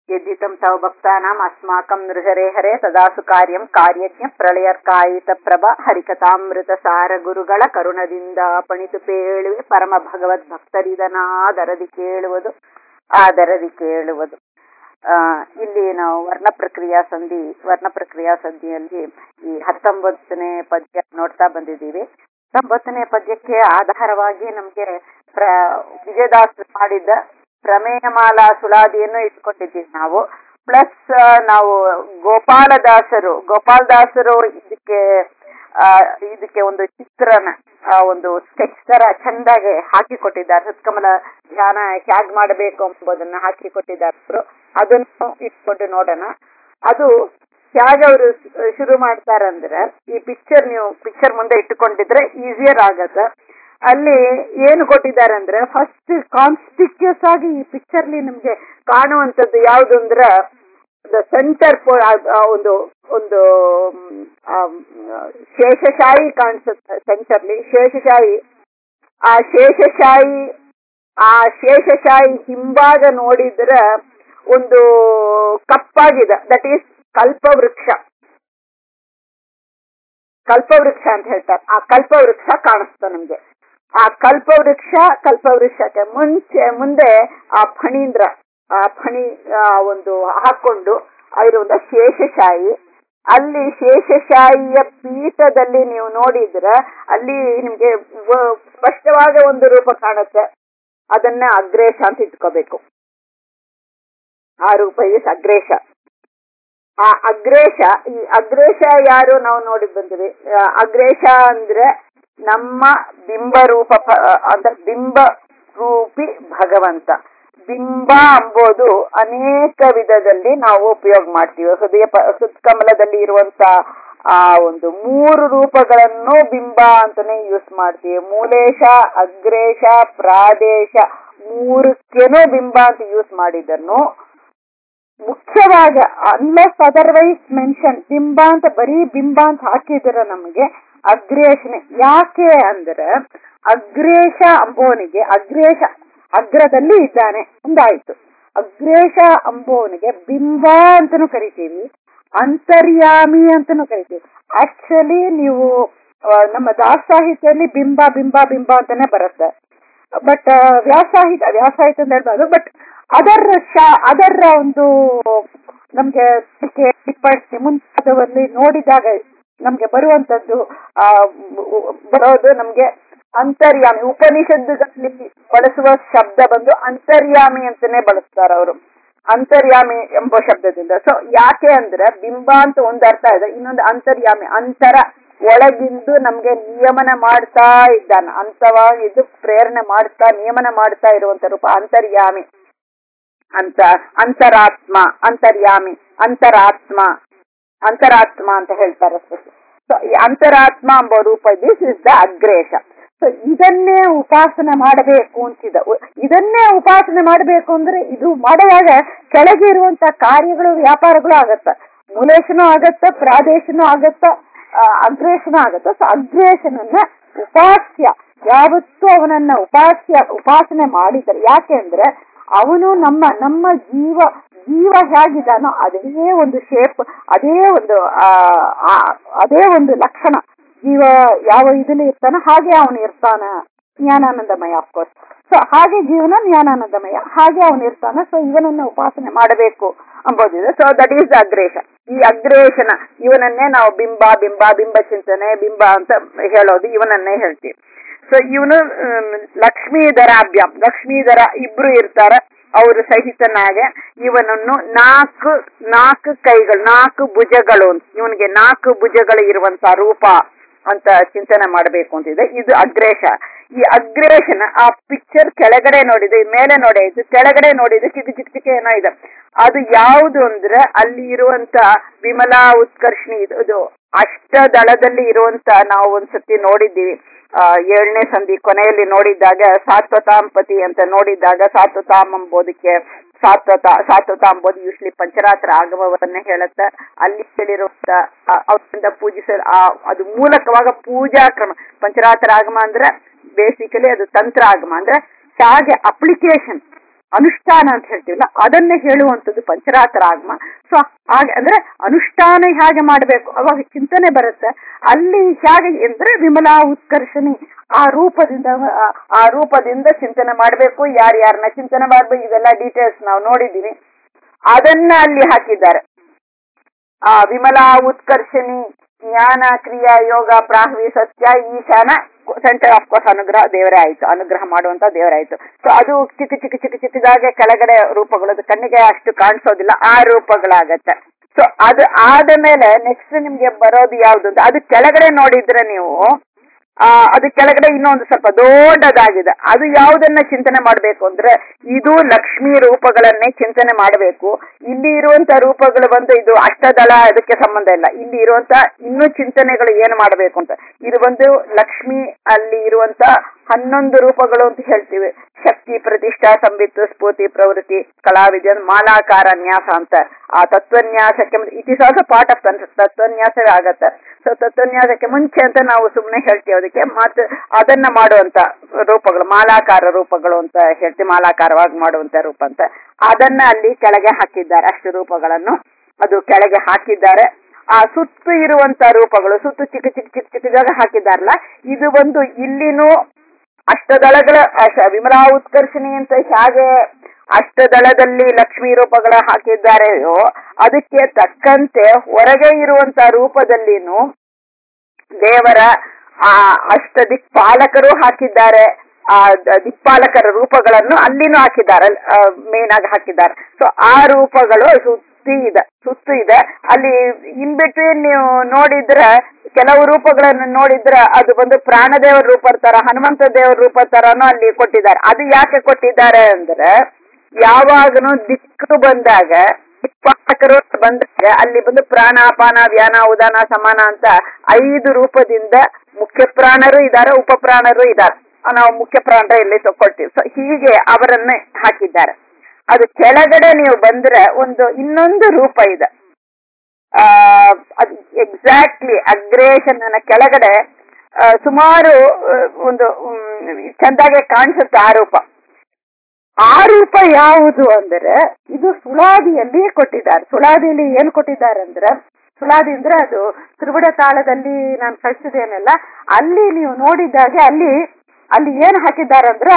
यद्धितं तव भक्तानाम् अस्माकं नृहरे हरे ತದಾಸು ಕಾರ್ಯಂ ಕಾರ್ಯಜ್ಞ ಪ್ರಳಯರ್ಕಾಯಿತ ಪ್ರಭ ಹರಿಕಥಾಮೃತಸಾರ ಗುರುಗಳ ಕರುಣದಿಂದ ಪಣಿತು ಪೇಳುವೆ ಪರಮ ಭಗವದ್ ಭಕ್ತರಿದನಾದರದಿ ಕೇಳುವುದು ಆದರದಿ ಕೇಳುವುದು ಆ ಇಲ್ಲಿ ನಾವು ವರ್ಣ ಪ್ರಕ್ರಿಯಾ ಸಂಧಿ ವರ್ಣ ಪ್ರಕ್ರಿಯಾ ಸಂಧಿಯಲ್ಲಿ ಈ ಹತ್ತೊಂಬತ್ತನೇ ಪದ್ಯ ನೋಡ್ತಾ ಬಂದಿದ್ದೀವಿ ಹತ್ತೊಂಬತ್ತನೇ ಪದ್ಯಕ್ಕೆ ಆಧಾರವಾಗಿ ನಮ್ಗೆ ಪ್ರ ವಿಜಯದಾಸ್ ಮಾಡಿದ್ದ ಪ್ರಮೇಯಮಾಲಾ ಸುಳಾದಿಯನ್ನು ಇಟ್ಕೊಂಡಿದ್ದೀವಿ ನಾವು ಪ್ಲಸ್ ನಾವು ಗೋಪಾಲದಾಸರು ಗೋಪಾಲದಾಸರು ಇದಕ್ಕೆ ಆ ಇದಕ್ಕೆ ಒಂದು ಚಿತ್ರನ ಆ ಒಂದು ಸ್ಕೆಚ್ ತರ ಚಂದಾಗಿ ಹಾಕಿಕೊಟ್ಟಿದ್ದಾರೆ ಹೃತ್ಕಮಲ ಧ್ಯಾನ ಹೇಗ್ ಮಾಡಬೇಕು ಎಂಬುದನ್ನ ಹಾಕಿಕೊಟ್ಟಿದ್ದಾರೆ ಅದನ್ನು ಇಟ್ಕೊಂಡು ನೋಡೋಣ ಅದು ಹೇಗೆ ಅವರು ಶುರು ಮಾಡ್ತಾರಂದ್ರೆ ಈ ಪಿಕ್ಚರ್ ನೀವು ಪಿಕ್ಚರ್ ಮುಂದೆ ಇಟ್ಟುಕೊಂಡಿದ್ರೆ ಈಸಿಯರ್ ಆಗತ್ತೆ ಅಲ್ಲಿ ಏನು ಕೊಟ್ಟಿದ್ದಾರೆ ಅಂದ್ರೆ ಫಸ್ಟ್ ಕಾನ್ಸ್ಟಿಕ್ಯೂಸ್ ಆಗಿ ಈ ಪಿಕ್ಚರ್ಲಿ ನಿಮ್ಗೆ ಕಾಣುವಂತದ್ದು ಯಾವ್ದು ಅಂದ್ರೆ ಸೆಂಟರ್ ಒಂದು ಒಂದು ಶೇಷಶಾಹಿ ಕಾಣಿಸುತ್ತೆ ಸೆಂಟರ್ಲಿ ಶೇಷಶಾಹಿ ಆ ಶೇಷಶಾಹಿ ಆ ಶೇಷಶಾಹಿ ಹಿಂಭಾಗ ನೋಡಿದ್ರೆ ಒಂದು ಕಪ್ಪಾಗಿದೆ ದಟ್ ಈಸ್ ಕಲ್ಪವೃಕ್ಷ ಕಲ್ಪವೃಕ್ಷ ಅಂತ ಹೇಳ್ತಾರೆ ಆ ಕಲ್ಪವೃಕ್ಷ ಕಾಣಿಸ್ತಾ ನಿಮ್ಗೆ ಆ ಕಲ್ಪವೃಕ್ಷ ಕಲ್ಪವೃಕ್ಷಕ್ಕೆ ಮುಂಚೆ ಮುಂದೆ ಆ ಫಣೀಂದ್ರ ಆ ಫಣಿ ಒಂದು ಹಾಕೊಂಡು ಇರುವಂತ ಶೇಷಶಾಹಿ ಅಲ್ಲಿ ಶೇಷಶಾಹಿಯ ಪೀಠದಲ್ಲಿ ನೀವು ನೋಡಿದ್ರೆ ಅಲ್ಲಿ ನಿಮ್ಗೆ ಸ್ಪಷ್ಟವಾದ ಒಂದು ರೂಪ ಕಾಣುತ್ತೆ ಅದನ್ನ ಅಗ್ರೇಶ ಅಂತ ಇಟ್ಕೋಬೇಕು ಆ ರೂಪ ಇಸ್ ಅಗ್ರೇಶ ಆ ಅಗ್ರೇಶ ಈ ಅಗ್ರೇಶ ಯಾರು ನಾವು ನೋಡಿ ಬಂದ್ವಿ ಅಗ್ರೇಶ ಅಂದ್ರೆ ನಮ್ಮ ಬಿಂಬ ರೂಪ ಅಂದ್ರೆ ಬಿಂಬ ರೂಪಿ ಭಗವಂತ ಬಿಂಬ ಅಂಬೋದು ಅನೇಕ ವಿಧದಲ್ಲಿ ನಾವು ಉಪಯೋಗ ಮಾಡ್ತೀವಿ ಹೃದಯ ಹೃತ್ಕಮಲದಲ್ಲಿ ಇರುವಂತ ಆ ಒಂದು ಮೂರು ರೂಪಗಳನ್ನು ಬಿಂಬ ಅಂತಾನೆ ಯೂಸ್ ಮಾಡ್ತೀವಿ ಮೂಲೇಶ ಅಗ್ರೇಶ ಪ್ರಾದೇಶ ಮೂರಕ್ಕೇನೋ ಬಿಂಬ ಅಂತ ಯೂಸ್ ಮಾಡಿದ್ದನ್ನು ಮುಖ್ಯವಾಗಿ ಅನ್ಲೆಸ್ ಅದರ್ವೈಸ್ ಮೆನ್ಷನ್ ಬಿಂಬ ಅಂತ ಬರೀ ಬಿಂಬ ಅಂತ ಹಾಕಿದ್ರ ನಮಗೆ ಅಗ್ರೇಶನೆ ಯಾಕೆ ಅಂದ್ರೆ ಅಗ್ರೇಶ ಅಂಬೋನಿಗೆ ಅಗ್ರೇಶ ಅಗ್ರದಲ್ಲಿ ಇದ್ದಾನೆ ಒಂದಾಯ್ತು ಅಗ್ರೇಶ ಅಂಬೋನಿಗೆ ಬಿಂಬ ಅಂತಾನು ಕರಿತೀವಿ ಅಂತರ್ಯಾಮಿ ಅಂತಾನು ಕರಿತೀವಿ ಆಕ್ಚುಲಿ ನೀವು ನಮ್ಮ ದಾಸಾಹಿತ್ಯದಲ್ಲಿ ಬಿಂಬ ಬಿಂಬ ಬಿಂಬ ಅಂತಾನೆ ಬರುತ್ತೆ ಬಟ್ ವ್ಯಾಸಾಹಿತ್ಯ ವ್ಯಾಸಾಹಿತ್ಯ ಅಂತ ಹೇಳ್ಬಾರ್ದು ಬಟ್ ಅದರ ಅದರ ಒಂದು ನಮ್ಗೆ ಟಿಪ್ಪಣಿ ಮುಂತಾದವಲ್ಲಿ ನೋಡಿದಾಗ ನಮ್ಗೆ ಬರುವಂತದ್ದು ಆ ಬರೋದು ನಮ್ಗೆ ಅಂತರ್ಯಾಮಿ ಉಪನಿಷತ್ತುಗಳಲ್ಲಿ ಬಳಸುವ ಶಬ್ದ ಬಂದು ಅಂತರ್ಯಾಮಿ ಅಂತಾನೆ ಬಳಸ್ತಾರ ಅವರು ಅಂತರ್ಯಾಮಿ ಎಂಬ ಶಬ್ದದಿಂದ ಸೊ ಯಾಕೆ ಅಂದ್ರೆ ಬಿಂಬ ಅಂತ ಒಂದು ಅರ್ಥ ಇದೆ ಇನ್ನೊಂದು ಅಂತರ್ಯಾಮಿ ಅಂತರ ಒಳಗಿಂದು ನಮ್ಗೆ ನಿಯಮನ ಮಾಡ್ತಾ ಇದ್ದಾನ ಅಂತವಾಗಿದ್ದು ಪ್ರೇರಣೆ ಮಾಡ್ತಾ ನಿಯಮನ ಮಾಡ್ತಾ ಇರುವಂತ ರೂಪ ಅಂತರ್ಯಾಮಿ ಅಂತ ಅಂತರಾತ್ಮ ಅಂತರ್ಯಾಮಿ ಅಂತರಾತ್ಮ ಅಂತರಾತ್ಮ ಅಂತ ಹೇಳ್ತಾರೆ ಸೊ ಈ ಅಂತರಾತ್ಮ ಎಂಬ ರೂಪ ದಿಸ್ ಇಸ್ ದ ಅಗ್ರೇಶ ಸೊ ಇದನ್ನೇ ಉಪಾಸನೆ ಮಾಡಬೇಕು ಅಂತಿದ ಇದನ್ನೇ ಉಪಾಸನೆ ಮಾಡಬೇಕು ಅಂದ್ರೆ ಇದು ಮಾಡುವಾಗ ಕೆಳಗೆ ಇರುವಂತ ಕಾರ್ಯಗಳು ವ್ಯಾಪಾರಗಳು ಆಗತ್ತ ಮೂಲೇಶನೂ ಆಗತ್ತ ಪ್ರಾದೇಶನೂ ಆಗತ್ತ ಅಗ್ರೇಶನೂ ಆಗತ್ತ ಸೊ ಅಗ್ರೇಶನನ್ನ ಉಪಾಸ್ಯ ಯಾವತ್ತೂ ಅವನನ್ನ ಉಪಾಸ್ಯ ಉಪಾಸನೆ ಮಾಡಿದರೆ ಯಾಕೆ ಅಂದ್ರೆ ಅವನು ನಮ್ಮ ನಮ್ಮ ಜೀವ ಜೀವ ಹೇಗಿದ್ದಾನೋ ಅದೇ ಒಂದು ಶೇಪ್ ಅದೇ ಒಂದು ಅದೇ ಒಂದು ಲಕ್ಷಣ ಜೀವ ಯಾವ ಇದಲ್ಲಿ ಇರ್ತಾನೋ ಹಾಗೆ ಅವನು ಇರ್ತಾನ ಜ್ಞಾನಾನಂದಮಯ ಅಫ್ಕೋರ್ಸ್ ಸೊ ಹಾಗೆ ಜೀವನ ಜ್ಞಾನಾನಂದಮಯ ಹಾಗೆ ಅವನು ಇರ್ತಾನ ಸೊ ಇವನನ್ನ ಉಪಾಸನೆ ಮಾಡಬೇಕು ಅಂಬೋದಿದೆ ಸೊ ದಟ್ ಈಸ್ ದ ಅಗ್ರೇಶ ಈ ಅಗ್ರೇಶನ ಇವನನ್ನೇ ನಾವು ಬಿಂಬ ಬಿಂಬ ಬಿಂಬ ಚಿಂತನೆ ಬಿಂಬ ಅಂತ ಹೇಳೋದು ಇವನನ್ನೇ ಹೇಳ್ತೀವಿ ಸೊ ಇವನು ಲಕ್ಷ್ಮೀಧರಾಭ್ಯಾಮ್ ಲಕ್ಷ್ಮೀಧರ ಇಬ್ರು ಇರ್ತಾರ ಅವರು ಸಹಿತನಾಗೆ ಇವನನ್ನು ನಾಲ್ಕು ನಾಲ್ಕು ಕೈಗಳು ನಾಲ್ಕು ಭುಜಗಳು ಇವನಿಗೆ ನಾಲ್ಕು ಭುಜಗಳು ಇರುವಂತ ರೂಪ ಅಂತ ಚಿಂತನೆ ಮಾಡಬೇಕು ಅಂತಿದೆ ಇದು ಅಗ್ರೇಶ ಈ ಅಗ್ರೇಶನ ಆ ಪಿಕ್ಚರ್ ಕೆಳಗಡೆ ನೋಡಿದೆ ಮೇಲೆ ನೋಡಿ ಇದು ಕೆಳಗಡೆ ನೋಡಿದ್ರೆ ಚಿಕ್ಕ ಚಿಕ್ಕ ಚಿಕ್ಕ ಏನೋ ಇದೆ ಅದು ಯಾವುದು ಅಂದ್ರೆ ಅಲ್ಲಿ ಇರುವಂತ ವಿಮಲಾ ಉತ್ಕರ್ಷಣಿ ಇದು ಅಷ್ಟದಳದಲ್ಲಿ ಇರುವಂತ ನಾವು ಒಂದ್ಸತಿ ನೋಡಿದ್ದೀವಿ ಆ ಏಳನೇ ಸಂಧಿ ಕೊನೆಯಲ್ಲಿ ನೋಡಿದಾಗ ಸಾತ್ವತಾಂಪತಿ ಅಂತ ನೋಡಿದಾಗ ಸಾತ್ವತಾಮ್ ಎಂಬುದಕ್ಕೆ ಸಾತ್ವತ ಸಾತ್ವತ ಎಂಬುದು ಯೂಶ್ಲಿ ಪಂಚರಾತ್ರ ಆಗಮವನ್ನೇ ಹೇಳುತ್ತೆ ಅಲ್ಲಿ ಹೇಳಿರುವಂತ ಅವರಿಂದ ಪೂಜಿಸ ಅದು ಮೂಲಕವಾಗ ಪೂಜಾ ಕ್ರಮ ಪಂಚರಾತ್ರ ಆಗಮ ಅಂದ್ರೆ ಬೇಸಿಕಲಿ ಅದು ತಂತ್ರ ಆಗಮ ಅಂದ್ರೆ ಹಾಗೆ ಅಪ್ಲಿಕೇಶನ್ ಅನುಷ್ಠಾನ ಅಂತ ಹೇಳ್ತೀವಲ್ಲ ಅದನ್ನೇ ಹೇಳುವಂಥದ್ದು ಪಂಚರಾತ್ರ ಆಗಮ ಸೊ ಹಾಗೆ ಅಂದ್ರೆ ಅನುಷ್ಠಾನ ಹೇಗೆ ಮಾಡಬೇಕು ಅವಾಗ ಚಿಂತನೆ ಬರುತ್ತೆ ಅಲ್ಲಿ ಹೇಗೆ ಅಂದ್ರೆ ವಿಮಲಾ ಉತ್ಕರ್ಷಣಿ ಆ ರೂಪದಿಂದ ಆ- ಆ ರೂಪದಿಂದ ಚಿಂತನೆ ಮಾಡಬೇಕು ಯಾರ್ಯಾರನ್ನ ಚಿಂತನೆ ಮಾಡ್ಬೇಕು ಇದೆಲ್ಲ ಡೀಟೇಲ್ಸ್ ನಾವು ನೋಡಿದೀವಿ ಅದನ್ನ ಅಲ್ಲಿ ಹಾಕಿದ್ದಾರೆ ಆ ವಿಮಲಾ ಉತ್ಕರ್ಷಣಿ ಜ್ಞಾನ ಕ್ರಿಯಾ ಯೋಗ ಪ್ರಾಹ್ವಿ ಸತ್ಯ ಈಶಾನ ಸೆಂಟರ್ ಆಫ್ ಕೋರ್ಸ್ ಅನುಗ್ರಹ ದೇವರೇ ಆಯ್ತು ಅನುಗ್ರಹ ಮಾಡುವಂತ ದೇವರಾಯ್ತು ಸೊ ಅದು ಚಿಕ್ಕ ಚಿಕ್ಕ ಚಿಕ್ಕ ಚಿಕ್ಕದಾಗೆ ಕೆಳಗಡೆ ರೂಪಗಳು ಅದು ಕಣ್ಣಿಗೆ ಅಷ್ಟು ಕಾಣಿಸೋದಿಲ್ಲ ಆ ರೂಪಗಳಾಗತ್ತೆ ಸೊ ಅದು ಆದ ಮೇಲೆ ನೆಕ್ಸ್ಟ್ ನಿಮ್ಗೆ ಬರೋದು ಯಾವ್ದು ಅಂತ ಅದು ಕೆಳಗಡೆ ನೋಡಿದ್ರೆ ನೀವು ಆ ಅದು ಕೆಳಗಡೆ ಇನ್ನೊಂದು ಸ್ವಲ್ಪ ದೊಡ್ಡದಾಗಿದೆ ಅದು ಯಾವುದನ್ನ ಚಿಂತನೆ ಮಾಡಬೇಕು ಅಂದ್ರೆ ಇದು ಲಕ್ಷ್ಮಿ ರೂಪಗಳನ್ನೇ ಚಿಂತನೆ ಮಾಡಬೇಕು ಇಲ್ಲಿ ಇರುವಂತ ರೂಪಗಳು ಬಂದು ಇದು ಅಷ್ಟದಳ ಅದಕ್ಕೆ ಸಂಬಂಧ ಇಲ್ಲ ಇಲ್ಲಿ ಇರುವಂತ ಇನ್ನೂ ಚಿಂತನೆಗಳು ಏನು ಮಾಡಬೇಕು ಅಂತ ಇದು ಬಂದು ಲಕ್ಷ್ಮಿ ಅಲ್ಲಿ ಇರುವಂತ ಹನ್ನೊಂದು ರೂಪಗಳು ಅಂತ ಹೇಳ್ತೀವಿ ಶಕ್ತಿ ಪ್ರತಿಷ್ಠಾ ಸಂಬಿತ್ತು ಸ್ಫೂರ್ತಿ ಪ್ರವೃತ್ತಿ ಕಲಾವಿದ್ಯ ಮಾಲಾಕಾರ ನ್ಯಾಸ ಅಂತ ಆ ತತ್ವನ್ಯಾಸಕ್ಕೆ it is also part of ತತ್ವನ್ಯಾಸವೇ ಆಗತ್ತೆ ಸೊ ತತ್ವನ್ಯಾಸಕ್ಕೆ ಮುಂಚೆ ಅಂತ ನಾವು ಸುಮ್ಮನೆ ಹೇಳ್ತೀವಿ ಅದಕ್ಕೆ ಮತ್ತೆ ಅದನ್ನ ಮಾಡುವಂತ ರೂಪಗಳು ಮಾಲಾಕಾರ ರೂಪಗಳು ಅಂತ ಹೇಳ್ತೀವಿ ಮಾಲಾಕಾರವಾಗಿ ಮಾಡುವಂತ ರೂಪ ಅಂತ ಅದನ್ನ ಅಲ್ಲಿ ಕೆಳಗೆ ಹಾಕಿದ್ದಾರೆ ಅಷ್ಟು ರೂಪಗಳನ್ನು ಅದು ಕೆಳಗೆ ಹಾಕಿದ್ದಾರೆ ಆ ಸುತ್ತು ಇರುವಂತ ರೂಪಗಳು ಸುತ್ತು ಚಿಕ್ಕ ಚಿಕ್ಕ ಚಿಕ್ಕ ಚಿಕ್ಕದಾಗ ಹಾಕಿದಾರಲ್ಲ ಇದು ಒಂದು ಇಲ್ಲಿನೂ ಅಷ್ಟದಳಗಳ ಅಶ- ವಿಮಲಾ ಉತ್ಕರ್ಷಣಿ ಅಂತ ಹೇಗೆ ಅಷ್ಟದಳದಲ್ಲಿ ಲಕ್ಷ್ಮೀ ರೂಪಗಳ ಹಾಕಿದ್ದಾರೆಯೋ ಅದಕ್ಕೆ ತಕ್ಕಂತೆ ಹೊರಗೆ ಇರುವಂತ ರೂಪದಲ್ಲಿನೂ ದೇವರ ಆ ಅಷ್ಟ ದಿಕ್ಪಾಲಕರು ಹಾಕಿದ್ದಾರೆ ಆ ದ- ದಿಕ್ಪಾಲಕರ ರೂಪಗಳನ್ನು ಅಲ್ಲಿನೂ ಹಾಕಿದ್ದಾರೆ ಮೇನ್ ಆಗಿ ಹಾಕಿದ್ದಾರೆ ಸೊ ಆ ರೂಪಗಳು ಸುತ್ತಿ ಇದೆ ಸುತ್ತು ಇದೆ ಅಲ್ಲಿ ಇನ್ ಬಿಟ್ವೀನ್ ನೀವು ನೋಡಿದ್ರೆ ಕೆಲವು ರೂಪಗಳನ್ನು ನೋಡಿದ್ರೆ ಅದು ಬಂದು ಪ್ರಾಣದೇವರ ರೂಪ ತರ ಹನುಮಂತ ದೇವರ ರೂಪ ತರನು ಅಲ್ಲಿ ಕೊಟ್ಟಿದ್ದಾರೆ ಅದು ಯಾಕೆ ಕೊಟ್ಟಿದ್ದಾರೆ ಅಂದ್ರೆ ಯಾವಾಗನು ದಿಕ್ಕು ಬಂದಾಗ ದಿಕ್ಪಾಲಕರು ಬಂದಾಗ ಅಲ್ಲಿ ಬಂದು ಪ್ರಾಣಾಪಾನ ವ್ಯಾನ ಉದಾನ ಸಮಾನ ಅಂತ ಐದು ರೂಪದಿಂದ ಮುಖ್ಯ ಪ್ರಾಣರು ಇದ್ದಾರೆ ಉಪ ಪ್ರಾಣರು ಇದ್ದಾರೆ ನಾವು ಮುಖ್ಯ ಪ್ರಾಣರ ಇಲ್ಲಿ ತಗೊಳ್ತೀವಿ ಸೊ ಹೀಗೆ ಅವರನ್ನೇ ಹಾಕಿದ್ದಾರೆ ಅದು ಕೆಳಗಡೆ ನೀವು ಬಂದ್ರೆ ಒಂದು ಇನ್ನೊಂದು ರೂಪ ಇದೆ ಆ ಅದು ಎಕ್ಸಾಕ್ಟ್ಲಿ ಅಗ್ರೇಷನ್ ಅನ್ನ ಕೆಳಗಡೆ ಆ, ಸುಮಾರು ಆ, ಒಂದು ಮ್, ಚಂದಾಗೆ ಕಾಣಿಸುತ್ತೆ ಆ ರೂಪ ಆ ರೂಪ ಯಾವುದು ಅಂದರೆ ಇದು ಸುಳಾದಿಯಲ್ಲಿ ಕೊಟ್ಟಿದ್ದಾರೆ ಸುಳಾದಿಯಲ್ಲಿ ಏನ್ ಕೊಟ್ಟಿದ್ದಾರೆ ಅಂದ್ರೆ ಸುಳಾದಿ ಅಂದ್ರೆ ಅದು ತ್ರಿಗುಡ ತಾಳದಲ್ಲಿ ನಾನು ಕಳಿಸಿದೇನಲ್ಲ ಅಲ್ಲಿ ನೀವು ನೋಡಿದ್ದಾಗೆ ಅಲ್ಲಿ ಅಲ್ಲಿ ಏನ್ ಹಾಕಿದ್ದಾರೆ ಅಂದ್ರೆ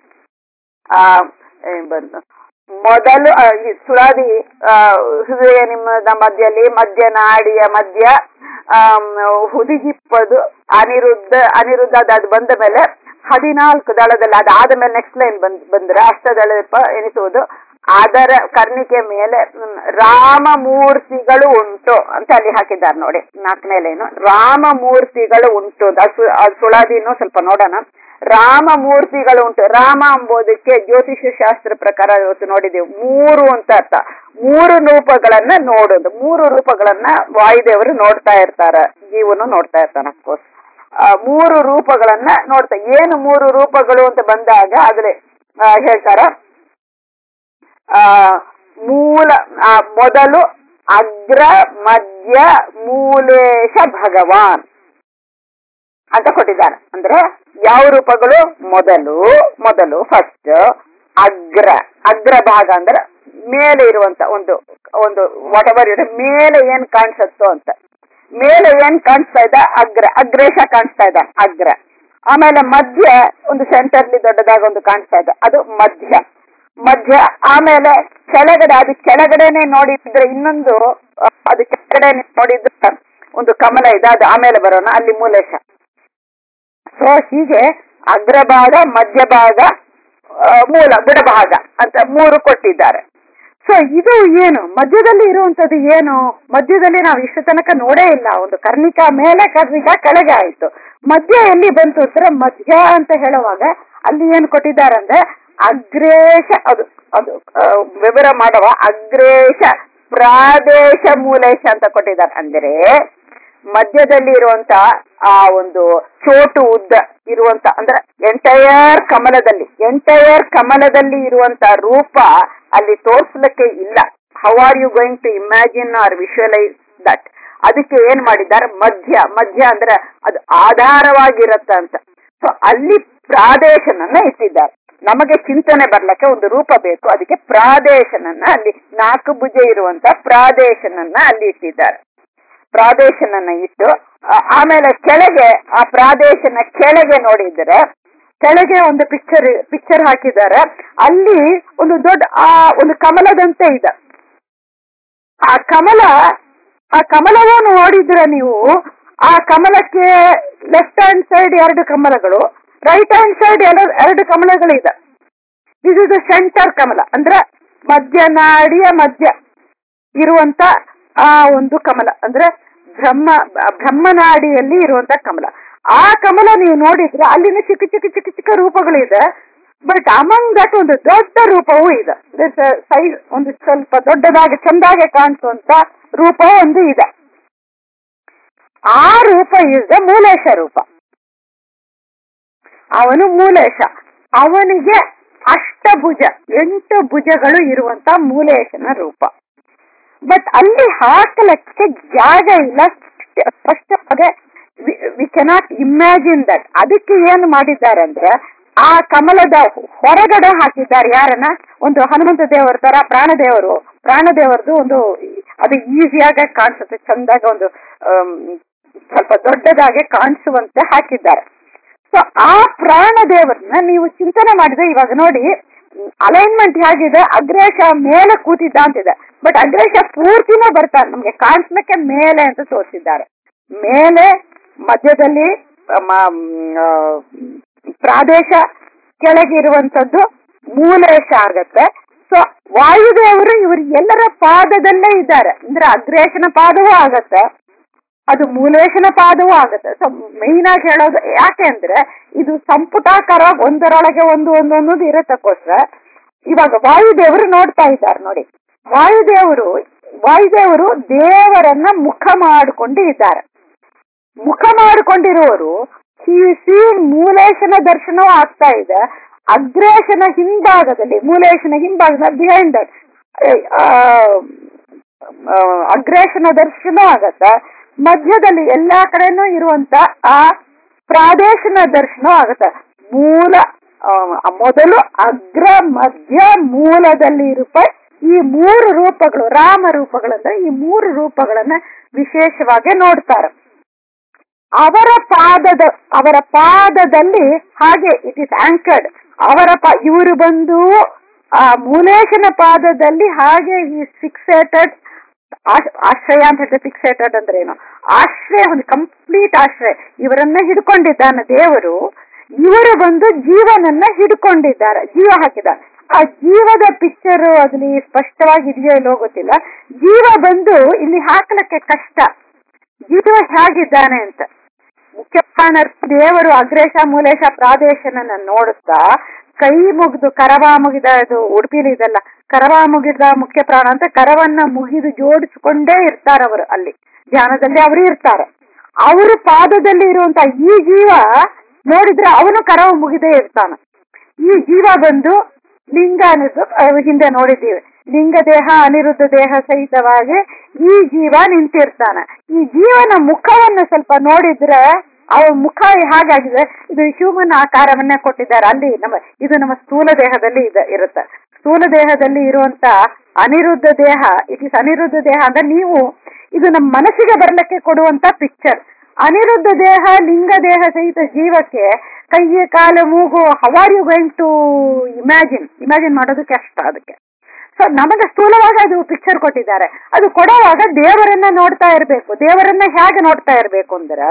ಆ ಏನ್ ಬಂದು ಮೊದಲು ಆ, ಈ ಸುಳಾದಿ ಆ, ಹೃದಯ ನಿಮ್ಮದ ಮಧ್ಯದಲ್ಲಿ ಮಧ್ಯ ನಾಡಿಯ ಮಧ್ಯ ಆಮ್, ಹುದುಗಿಪ್ಪದು ಅನಿರುದ್ಧ ಅನಿರುದ್ಧ ಅದು ಅದು ಬಂದ ಮೇಲೆ ಹದಿನಾಲ್ಕು ದಳದಲ್ಲಿ ಅದಾದ ಮೇಲೆ ನೆಕ್ಸ್ಟ್ ಲೈನ್ ಬಂದ್ ಬಂದ್ರೆ ಅಷ್ಟದಳ ಎನಿಸುವುದು ಅದರ ಕರ್ಣಿಕೆ ಮೇಲೆ ಹ್ಮ್, ರಾಮಮೂರ್ತಿಗಳು ಉಂಟು ಅಂತ ಅಲ್ಲಿ ಹಾಕಿದ್ದಾರೆ ನೋಡಿ ನಾಲ್ಕನೇ ಲೈನು ರಾಮಮೂರ್ತಿಗಳು ಉಂಟು ಅಂತ. ಅದು ಸು- ಅದು ಸುಳಾದಿನೂ ಸ್ವಲ್ಪ ನೋಡೋಣ ರಾಮಮೂರ್ತಿಗಳು ಉಂಟು ರಾಮ ಎಂಬುದಕ್ಕೆ ಜ್ಯೋತಿಷ್ಯ ಶಾಸ್ತ್ರ ಪ್ರಕಾರ ಇವತ್ತು ನೋಡಿದೆವು ಮೂರು ಅಂತ ಅರ್ಥ ಮೂರು ರೂಪಗಳನ್ನ ನೋಡೋದು ಮೂರು ರೂಪಗಳನ್ನ ವಾಯುದೇವರು ನೋಡ್ತಾ ಇರ್ತಾರ ಜೀವನು ನೋಡ್ತಾ ಇರ್ತಾನೆ ಅಫ್ಕೋರ್ಸ್ ಮೂರು ರೂಪಗಳನ್ನ ನೋಡ್ತಾ ಏನು ಮೂರು ರೂಪಗಳು ಅಂತ ಬಂದಾಗ ಅದ್ರ ಹೇಳ್ತಾರ ಆ ಮೂಲ ಆ, ಮೊದಲು ಅಗ್ರ ಮಧ್ಯ ಮೂಲೇಶ ಭಗವಾನ್ ಅಂತ ಕೊಟ್ಟಿದ್ದಾರೆ ಅಂದ್ರೆ ಯಾವ ರೂಪಗಳು ಮೊದಲು ಮೊದಲು ಫಸ್ಟ್ ಅಗ್ರ ಅಗ್ರ ಭಾಗ ಅಂದ್ರೆ ಮೇಲೆ ಇರುವಂತ ಒಂದು ಒಂದು ವಾಟ್ ಎವರ್ ಇದೆ ಮೇಲೆ ಏನ್ ಕಾಣಿಸುತ್ತೋ ಅಂತ ಮೇಲೆ ಏನ್ ಕಾಣಿಸ್ತಾ ಇದೆ ಅಗ್ರ ಅಗ್ರೇಶ ಕಾಣಿಸ್ತಾ ಇದೆ ಅಗ್ರ ಆಮೇಲೆ ಮಧ್ಯ ಒಂದು ಸೆಂಟರ್ಲಿ ದೊಡ್ಡದಾಗ ಒಂದು ಕಾಣಿಸ್ತಾ ಇದೆ ಅದು ಮಧ್ಯ ಮಧ್ಯ ಆಮೇಲೆ ಕೆಳಗಡೆ ಅದು ಕೆಳಗಡೆನೆ ನೋಡಿದ್ರೆ ಇನ್ನೊಂದು ಅಹ್, ಅದು ಕೆಳಗಡೆ ನೋಡಿದ್ರೆ ಒಂದು ಕಮಲ ಇದೆ ಅದು ಆಮೇಲೆ ಬರೋಣ ಅಲ್ಲಿ ಮೂಲೇಶ ಸೊ ಹೀಗೆ ಅಗ್ರಭಾಗ ಮಧ್ಯಭಾಗ ಆ, ಮೂಲ ಬುಡಭಾಗ ಅಂತ ಮೂರು ಕೊಟ್ಟಿದ್ದಾರೆ ಸೊ ಇದು ಏನು ಮಧ್ಯದಲ್ಲಿ ಇರುವಂತದ್ದು ಏನು ಮಧ್ಯದಲ್ಲಿ ನಾವು ಇಷ್ಟು ತನಕ ನೋಡೇ ಇಲ್ಲ ಒಂದು ಕರ್ಣಿಕ ಮೇಲೆ ಕರ್ಣಿಕ ಕೆಳಗೆ ಆಯ್ತು ಮಧ್ಯ ಎಲ್ಲಿ ಬಂತು ಅಂದ್ರೆ ಮಧ್ಯ ಅಂತ ಹೇಳುವಾಗ ಅಲ್ಲಿ ಏನು ಕೊಟ್ಟಿದ್ದಾರೆ ಅಂದ್ರೆ ಅಗ್ರೇಶ ಅದು ಅದು ಆ, ವಿವರ ಮಾಡುವ ಅಗ್ರೇಶ ಪ್ರಾದೇಶ ಮೂಲೇಶ ಅಂತ ಕೊಟ್ಟಿದ್ದಾರೆ ಅಂದ್ರೆ ಮಧ್ಯದಲ್ಲಿ ಇರುವಂತ ಆ ಒಂದು ಚೋಟು ಉದ್ದ ಇರುವಂತ ಅಂದ್ರೆ ಎಂಟೈರ್ ಕಮಲದಲ್ಲಿ ಎಂಟೈರ್ ಕಮಲದಲ್ಲಿ ಇರುವಂತ ರೂಪ ಅಲ್ಲಿ ತೋರಿಸ್ಲಿಕ್ಕೆ ಇಲ್ಲ how are you going to imagine or visualise that ಅದಕ್ಕೆ ಏನ್ ಮಾಡಿದ್ದಾರೆ ಮಧ್ಯ ಮಧ್ಯ ಅಂದ್ರೆ ಅದು ಆಧಾರವಾಗಿರತ್ತ ಅಂತ ಸೊ ಅಲ್ಲಿ ಪ್ರಾದೇಶನನ್ನ ಇಟ್ಟಿದ್ದಾರೆ ನಮಗೆ ಚಿಂತನೆ ಬರ್ಲಕ್ಕೆ ಒಂದು ರೂಪ ಬೇಕು ಅದಕ್ಕೆ ಪ್ರಾದೇಶನನ್ನ ಅಲ್ಲಿ ನಾಲ್ಕು ಭುಜ ಇರುವಂತ ಪ್ರಾದೇಶನನ್ನ ಅಲ್ಲಿ ಇಟ್ಟಿದ್ದಾರೆ ಪ್ರಾದೇಶನನ್ನ ಇಟ್ಟು ಆ- ಆಮೇಲೆ ಕೆಳಗೆ ಆ ಪ್ರಾದೇಶನ ಕೆಳಗೆ ನೋಡಿದರೆ ಕೆಳಗೆ ಒಂದು ಪಿಕ್ಚರ್ ಪಿಕ್ಚರ್ ಹಾಕಿದ್ದಾರೆ ಅಲ್ಲಿ ಒಂದು ದೊಡ್ಡ ಆ ಒಂದು ಕಮಲದಂತೆ ಇದೆ ಆ ಕಮಲ ಆ ಕಮಲವನ್ನು ನೋಡಿದ್ರೆ ನೀವು ಆ ಕಮಲಕ್ಕೆ ಲೆಫ್ಟ್ ಹ್ಯಾಂಡ್ ಸೈಡ್ ಎರಡು ಕಮಲಗಳು ರೈಟ್ ಹ್ಯಾಂಡ್ ಸೈಡ್ ಎರಡು ಕಮಲಗಳಿದೆ ಇದು ಇದು ಸೆಂಟರ್ ಕಮಲ ಅಂದ್ರೆ ಮಧ್ಯನಾಡಿಯ ಮಧ್ಯ ಇರುವಂತ ಆ ಒಂದು ಕಮಲ ಅಂದ್ರೆ ಬ್ರಹ್ಮ ಬ್ರಹ್ಮನಾಡಿಯಲ್ಲಿ ಇರುವಂತ ಕಮಲ ಆ ಕಮಲ ನೀವು ನೋಡಿದ್ರೆ ಅಲ್ಲಿನ ಚಿಕ್ಕ ಚಿಕ್ಕ ಚಿಕ್ಕ ಚಿಕ್ಕ ರೂಪಗಳಿದೆ ಬಟ್ ಅಮಂಗ್ ದಟ್ ಒಂದು ದೊಡ್ಡ ರೂಪವೂ ಇದೆ ಸೈಜ್ ಒಂದು ಸ್ವಲ್ಪ ದೊಡ್ಡದಾಗಿ ಚಂದಾಗೆ ಕಾಣಿಸುವಂತ ರೂಪ ಒಂದು ಇದೆ ಆ ರೂಪ ಇಸ್ ಮೂಲೇಶ ರೂಪ ಅವನು ಮೂಲೇಶ ಅವನಿಗೆ ಅಷ್ಟಭುಜ ಎಂಟು ಭುಜಗಳು ಇರುವಂತ ಮೂಲೇಶನ ರೂಪ ಬಟ್ ಅಲ್ಲಿ ಹಾಕಲಕ್ಕೆ ಜಾಗ ಇಲ್ಲ ಸ್ಪಷ್ಟವಾಗಿ ವಿ ಕೆನಾಟ್ ಇಮ್ಯಾಜಿನ್ ದಟ್ ಅದಕ್ಕೆ ಏನು ಮಾಡಿದ್ದಾರೆ ಅಂದ್ರೆ ಆ ಕಮಲದ ಹೊರಗಡೆ ಹಾಕಿದ್ದಾರೆ ಯಾರನ್ನ ಒಂದು ಹನುಮಂತ ದೇವರ ತರ ಪ್ರಾಣದೇವರು ಪ್ರಾಣದೇವರದು ಒಂದು ಅದು ಈಸಿಯಾಗಿ ಕಾಣಿಸುತ್ತೆ ಚಂದಾಗ ಒಂದು ಆಮ್, ಸ್ವಲ್ಪ ದೊಡ್ಡದಾಗಿ ಕಾಣಿಸುವಂತೆ ಹಾಕಿದ್ದಾರೆ ಸೊ ಆ ಪ್ರಾಣ ದೇವರನ್ನ ನೀವು ಚಿಂತನೆ ಮಾಡಿದ್ರೆ ಇವಾಗ ನೋಡಿ ಅಲೈನ್ಮೆಂಟ್ ಹೇಗಿದೆ ಅಗ್ರೇಶ ಮೇಲೆ ಕೂತಿದ್ದ ಅಂತಿದೆ ಬಟ್ ಅಗ್ರೇಶ ಪೂರ್ತಿನೇ ಬರ್ತಾರೆ ನಮ್ಗೆ ಕಾಣಿಸ್ಲಿಕ್ಕೆ ಮೇಲೆ ಅಂತ ತೋರಿಸಿದ್ದಾರೆ ಮೇಲೆ ಮಧ್ಯದಲ್ಲಿ ಮ- ಮ್, ಆ, ಪ್ರಾದೇಶ ಕೆಳಗಿರುವಂತದ್ದು ಮೂಲೇಶ ಆಗತ್ತೆ ಸೊ ವಾಯುದೇವರು ಇವರು ಎಲ್ಲರ ಪಾದದಲ್ಲೇ ಇದ್ದಾರೆ ಅಂದ್ರೆ ಅಗ್ರೇಶನ ಪಾದವೂ ಆಗತ್ತೆ ಅದು ಮೂಲೇಶನ ಪಾದವೂ ಆಗುತ್ತೆ ಸೊ ಮೈನ್ ಆಗಿ ಹೇಳೋದು ಯಾಕೆ ಅಂದ್ರೆ ಇದು ಸಂಪುಟಾಕಾರ ಒಂದರೊಳಗೆ ಒಂದು ಒಂದು ಅನ್ನೋದು ಇರತ್ತಕ್ಕೋಸ್ಕರ ಇವಾಗ ವಾಯುದೇವರು ನೋಡ್ತಾ ಇದ್ದಾರೆ ನೋಡಿ ವಾಯುದೇವರು ವಾಯುದೇವರು ದೇವರನ್ನ ಮುಖ ಮಾಡಿಕೊಂಡು ಇದ್ದಾರೆ ಮುಖ ಮಾಡಿಕೊಂಡಿರುವವರು ಈ ಸಿ ಮೂಲೇಶನ ದರ್ಶನವೂ ಆಗ್ತಾ ಇದೆ ಅಗ್ರೇಶನ ಹಿಂಭಾಗದಲ್ಲಿ ಮೂಲೇಶನ ಹಿಂಭಾಗದಲ್ಲಿ ಬಿಹೈಂಡ್ ಅಗ್ರೇಶನ ದರ್ಶನ ಆಗತ್ತ ಮಧ್ಯದಲ್ಲಿ ಎಲ್ಲಾ ಕಡೆನೂ ಇರುವಂತ ಆ ಪ್ರಾದೇಶನ ದರ್ಶನ ಆಗತ್ತೆ ಮೂಲ ಆ, ಮೊದಲು ಅಗ್ರ ಮಧ್ಯ ಮೂಲದಲ್ಲಿ ಇರುವ ಈ ಮೂರು ರೂಪಗಳು ರಾಮ ರೂಪಗಳಂದ್ರೆ ಈ ಮೂರು ರೂಪಗಳನ್ನ ವಿಶೇಷವಾಗಿ ನೋಡ್ತಾರೆ ಅವರ ಪಾದದ ಅವರ ಪಾದದಲ್ಲಿ ಹಾಗೆ ಇಟ್ ಇಸ್ ಆಂಕರ್ಡ್ ಅವರ ಪಾ ಇವರು ಬಂದು ಆ ಮೂಲೇಶನ ಪಾದದಲ್ಲಿ ಹಾಗೆ ಈ ಫಿಕ್ಸೇಟೆಡ್ ಆಶ್ರಯ ಅಂತ ಹೇಳಿದ್ರೆ ಫಿಕ್ಸೇಟೆಡ್ ಅಂದ್ರೆ ಏನು ಆಶ್ರಯ ಒಂದು ಕಂಪ್ಲೀಟ್ ಆಶ್ರಯ ಇವರನ್ನ ಹಿಡ್ಕೊಂಡಿದ್ದಾನೆ ದೇವರು ಇವರು ಬಂದು ಜೀವನನ್ನ ಹಿಡ್ಕೊಂಡಿದ್ದಾರೆ ಜೀವ ಹಾಕಿದ್ದಾರೆ ಆ ಜೀವದ ಪಿಕ್ಚರ್ ಅದ್ರಲ್ಲಿ ಸ್ಪಷ್ಟವಾಗಿ ಇದೆಯೋ ಇಲ್ಲೋ ಗೊತ್ತಿಲ್ಲ ಜೀವ ಬಂದು ಇಲ್ಲಿ ಹಾಕಲಕ್ಕೆ ಕಷ್ಟ ಜೀವ ಹೇಗಿದ್ದಾನೆ ಅಂತ ಮುಖ್ಯ ಪ್ರಾಣ ದೇವರು ಅಗ್ರೇಶ ಮೂಲೇಶ ಪ್ರಾದೇಶನನ್ನ ನೋಡುತ್ತಾ ಕೈ ಮುಗಿದು ಕರವ ಮುಗಿದ ಇದು ಉಡುಪಿಲಿ ಇದಲ್ಲ ಕರವ ಮುಗಿದ ಮುಖ್ಯ ಪ್ರಾಣ ಅಂತ ಕರವನ್ನ ಮುಗಿದು ಜೋಡಿಸಿಕೊಂಡೇ ಇರ್ತಾರೆ ಅವರು ಅಲ್ಲಿ ಧ್ಯಾನದಲ್ಲಿ ಅವರು ಇರ್ತಾರೆ ಅವರ ಪಾದದಲ್ಲಿ ಇರುವಂತ ಈ ಜೀವ ನೋಡಿದ್ರೆ ಅವನು ಕರವ ಮುಗಿದೇ ಇರ್ತಾನೆ ಈ ಜೀವ ಬಂದು ಲಿಂಗ ಅನ್ನೋದು ಅಹ್ ಹಿಂದೆ ನೋಡಿದ್ದೀವಿ ಲಿಂಗ ದೇಹ ಅನಿರುದ್ಧ ದೇಹ ಸಹಿತವಾಗಿ ಈ ಜೀವ ನಿಂತಿರ್ತಾನೆ ಈ ಜೀವನ ಮುಖವನ್ನು ಸ್ವಲ್ಪ ನೋಡಿದ್ರೆ ಅವರ ಮುಖ ಹಾಗಾಗಿದೆ ಇದು ಹ್ಯೂಮನ್ ಆಕಾರವನ್ನೇ ಕೊಟ್ಟಿದ್ದಾರೆ ಅಲ್ಲಿ ನಮ್ಮ ಇದು ನಮ್ಮ ಸ್ಥೂಲ ದೇಹದಲ್ಲಿ ಇದೆ ಇರುತ್ತೆ ಸ್ಥೂಲ ದೇಹದಲ್ಲಿ ಇರುವಂತ ಅನಿರುದ್ಧ ದೇಹ ಇಟ್ ಇಸ್ ಅನಿರುದ್ಧ ದೇಹ ಅಂದ್ರೆ ನೀವು ಇದು ನಮ್ಮ ಮನಸ್ಸಿಗೆ ಬರ್ಲಿಕ್ಕೆ ಕೊಡುವಂತ ಪಿಕ್ಚರ್ ಅನಿರುದ್ಧ ದೇಹ ಲಿಂಗ ದೇಹ ಸಹಿತ ಜೀವಕ್ಕೆ ಕೈ ಕಾಲು ಮೂಗು how are you going to imagine imagine ಮಾಡೋದು ಕಷ್ಟ ಅದಕ್ಕೆ ಸೊ ನಮಗೆ ಸ್ಥೂಲವಾಗಿ ಅದು ಪಿಕ್ಚರ್ ಕೊಟ್ಟಿದ್ದಾರೆ ಅದು ಕೊಡುವಾಗ ದೇವರನ್ನ ನೋಡ್ತಾ ಇರಬೇಕು ದೇವರನ್ನ ಹೇಗೆ ನೋಡ್ತಾ ಇರಬೇಕು ಅಂದ್ರೆ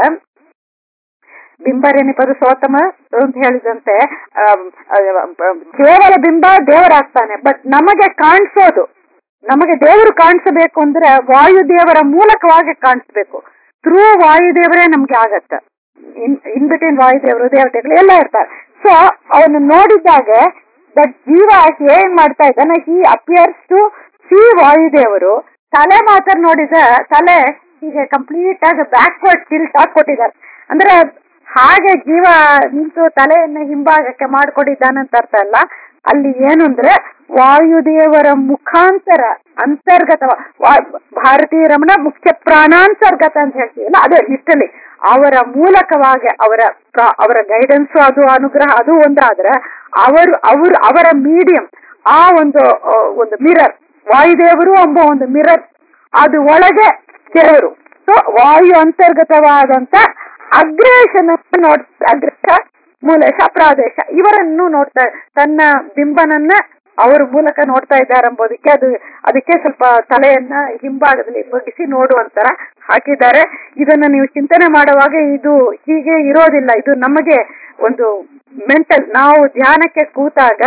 ಬಿಂಬರೆನಿಪದು ಸೋತಮ ಅಂತ ಹೇಳಿದಂತೆ ಆಮ್, ಆ, ಕೇವಲ ಬಿಂಬ ದೇವರಾಗ್ತಾನೆ ಬಟ್ ನಮಗೆ ಕಾಣಿಸೋದು ನಮಗೆ ದೇವರು ಕಾಣಿಸಬೇಕು ಅಂದ್ರೆ ವಾಯುದೇವರ ಮೂಲಕವಾಗಿ ಕಾಣಿಸ್ಬೇಕು ಥ್ರೂ ವಾಯುದೇವರೇ ನಮ್ಗೆ ಆಗತ್ತ ಇನ್ ಇನ್ ಬಿಟ್ವೀನ್ ವಾಯುದೇವರು ದೇವತೆಗಳು ಎಲ್ಲ ಇರ್ತಾರೆ ಸೊ ಅವನು ನೋಡಿದಾಗ ದಟ್ ಜೀವ ಏನ್ ಮಾಡ್ತಾ ಇದ್ದಾನೆ ಹಿ ಅಪಿಯರ್ಸ್ ಟು ಸಿ ವಾಯುದೇವರು ತಲೆ ಮಾತ್ರ ನೋಡಿದ ತಲೆ ಹೀಗೆ ಕಂಪ್ಲೀಟ್ ಆಗಿ ಬ್ಯಾಕ್ವರ್ಡ್ ಟಿಲ್ಟ್ ಹಾಕೊಟ್ಟಿದ್ದಾರೆ ಅಂದ್ರೆ ಹಾಗೆ ಜೀವ ನಿಂತು ತಲೆಯನ್ನು ಹಿಂಭಾಗಕ್ಕೆ ಮಾಡ್ಕೊಂಡಿದ್ದಾನಂತ ಅರ್ಥ ಅಲ್ಲ ಅಲ್ಲಿ ಏನು ಅಂದ್ರೆ ವಾಯುದೇವರ ಮುಖಾಂತರ ಅಂತರ್ಗತ ವಾ- ಭಾರತೀಯ ರಮಣ ಮುಖ್ಯ ಪ್ರಾಣಾಂತರ್ಗತ ಅಂತ ಹೇಳ್ತೀವಲ್ಲ ಅದು ಇಷ್ಟಲ್ಲಿ ಅವರ ಮೂಲಕವಾಗಿ ಅವರ ಪ್ರ- ಅವರ ಗೈಡೆನ್ಸ್ ಅದು ಅನುಗ್ರಹ ಅದು ಒಂದಾದ್ರೆ ಅವರು ಅವರು ಅವರ ಮೀಡಿಯಂ ಆ ಒಂದು ಆ, ಒಂದು ಮಿರರ್ ವಾಯುದೇವರು ಎಂಬ ಒಂದು ಮಿರರ್ ಅದು ಒಳಗೆ ದೇವರು ಸೊ ವಾಯು ಅಂತರ್ಗತವಾದಂತ ಅಗ್ರೇಷನ್ ನೋಡ್ತಾ ಅಗ್ರೇಷ ಮೂಲೇಶ ಪ್ರಾದೇಶ ಇವರನ್ನು ನೋಡ್ತಾ ತನ್ನ ಬಿಂಬನನ್ನ ಅವ್ರ ಮೂಲಕ ನೋಡ್ತಾ ಇದ್ದಾರೆ ಎಂಬುದಕ್ಕೆ ಅದು ಅದಕ್ಕೆ ಸ್ವಲ್ಪ ತಲೆಯನ್ನ ಹಿಂಭಾಗದಲ್ಲಿ ಬಗ್ಗಿಸಿ ನೋಡುವಂತರ ಹಾಕಿದ್ದಾರೆ ಇದನ್ನ ನೀವು ಚಿಂತನೆ ಮಾಡುವಾಗ ಇದು ಹೀಗೆ ಇರೋದಿಲ್ಲ ಇದು ನಮಗೆ ಒಂದು ಮೆಂಟಲ್ ನಾವು ಧ್ಯಾನಕ್ಕೆ ಕೂತಾಗ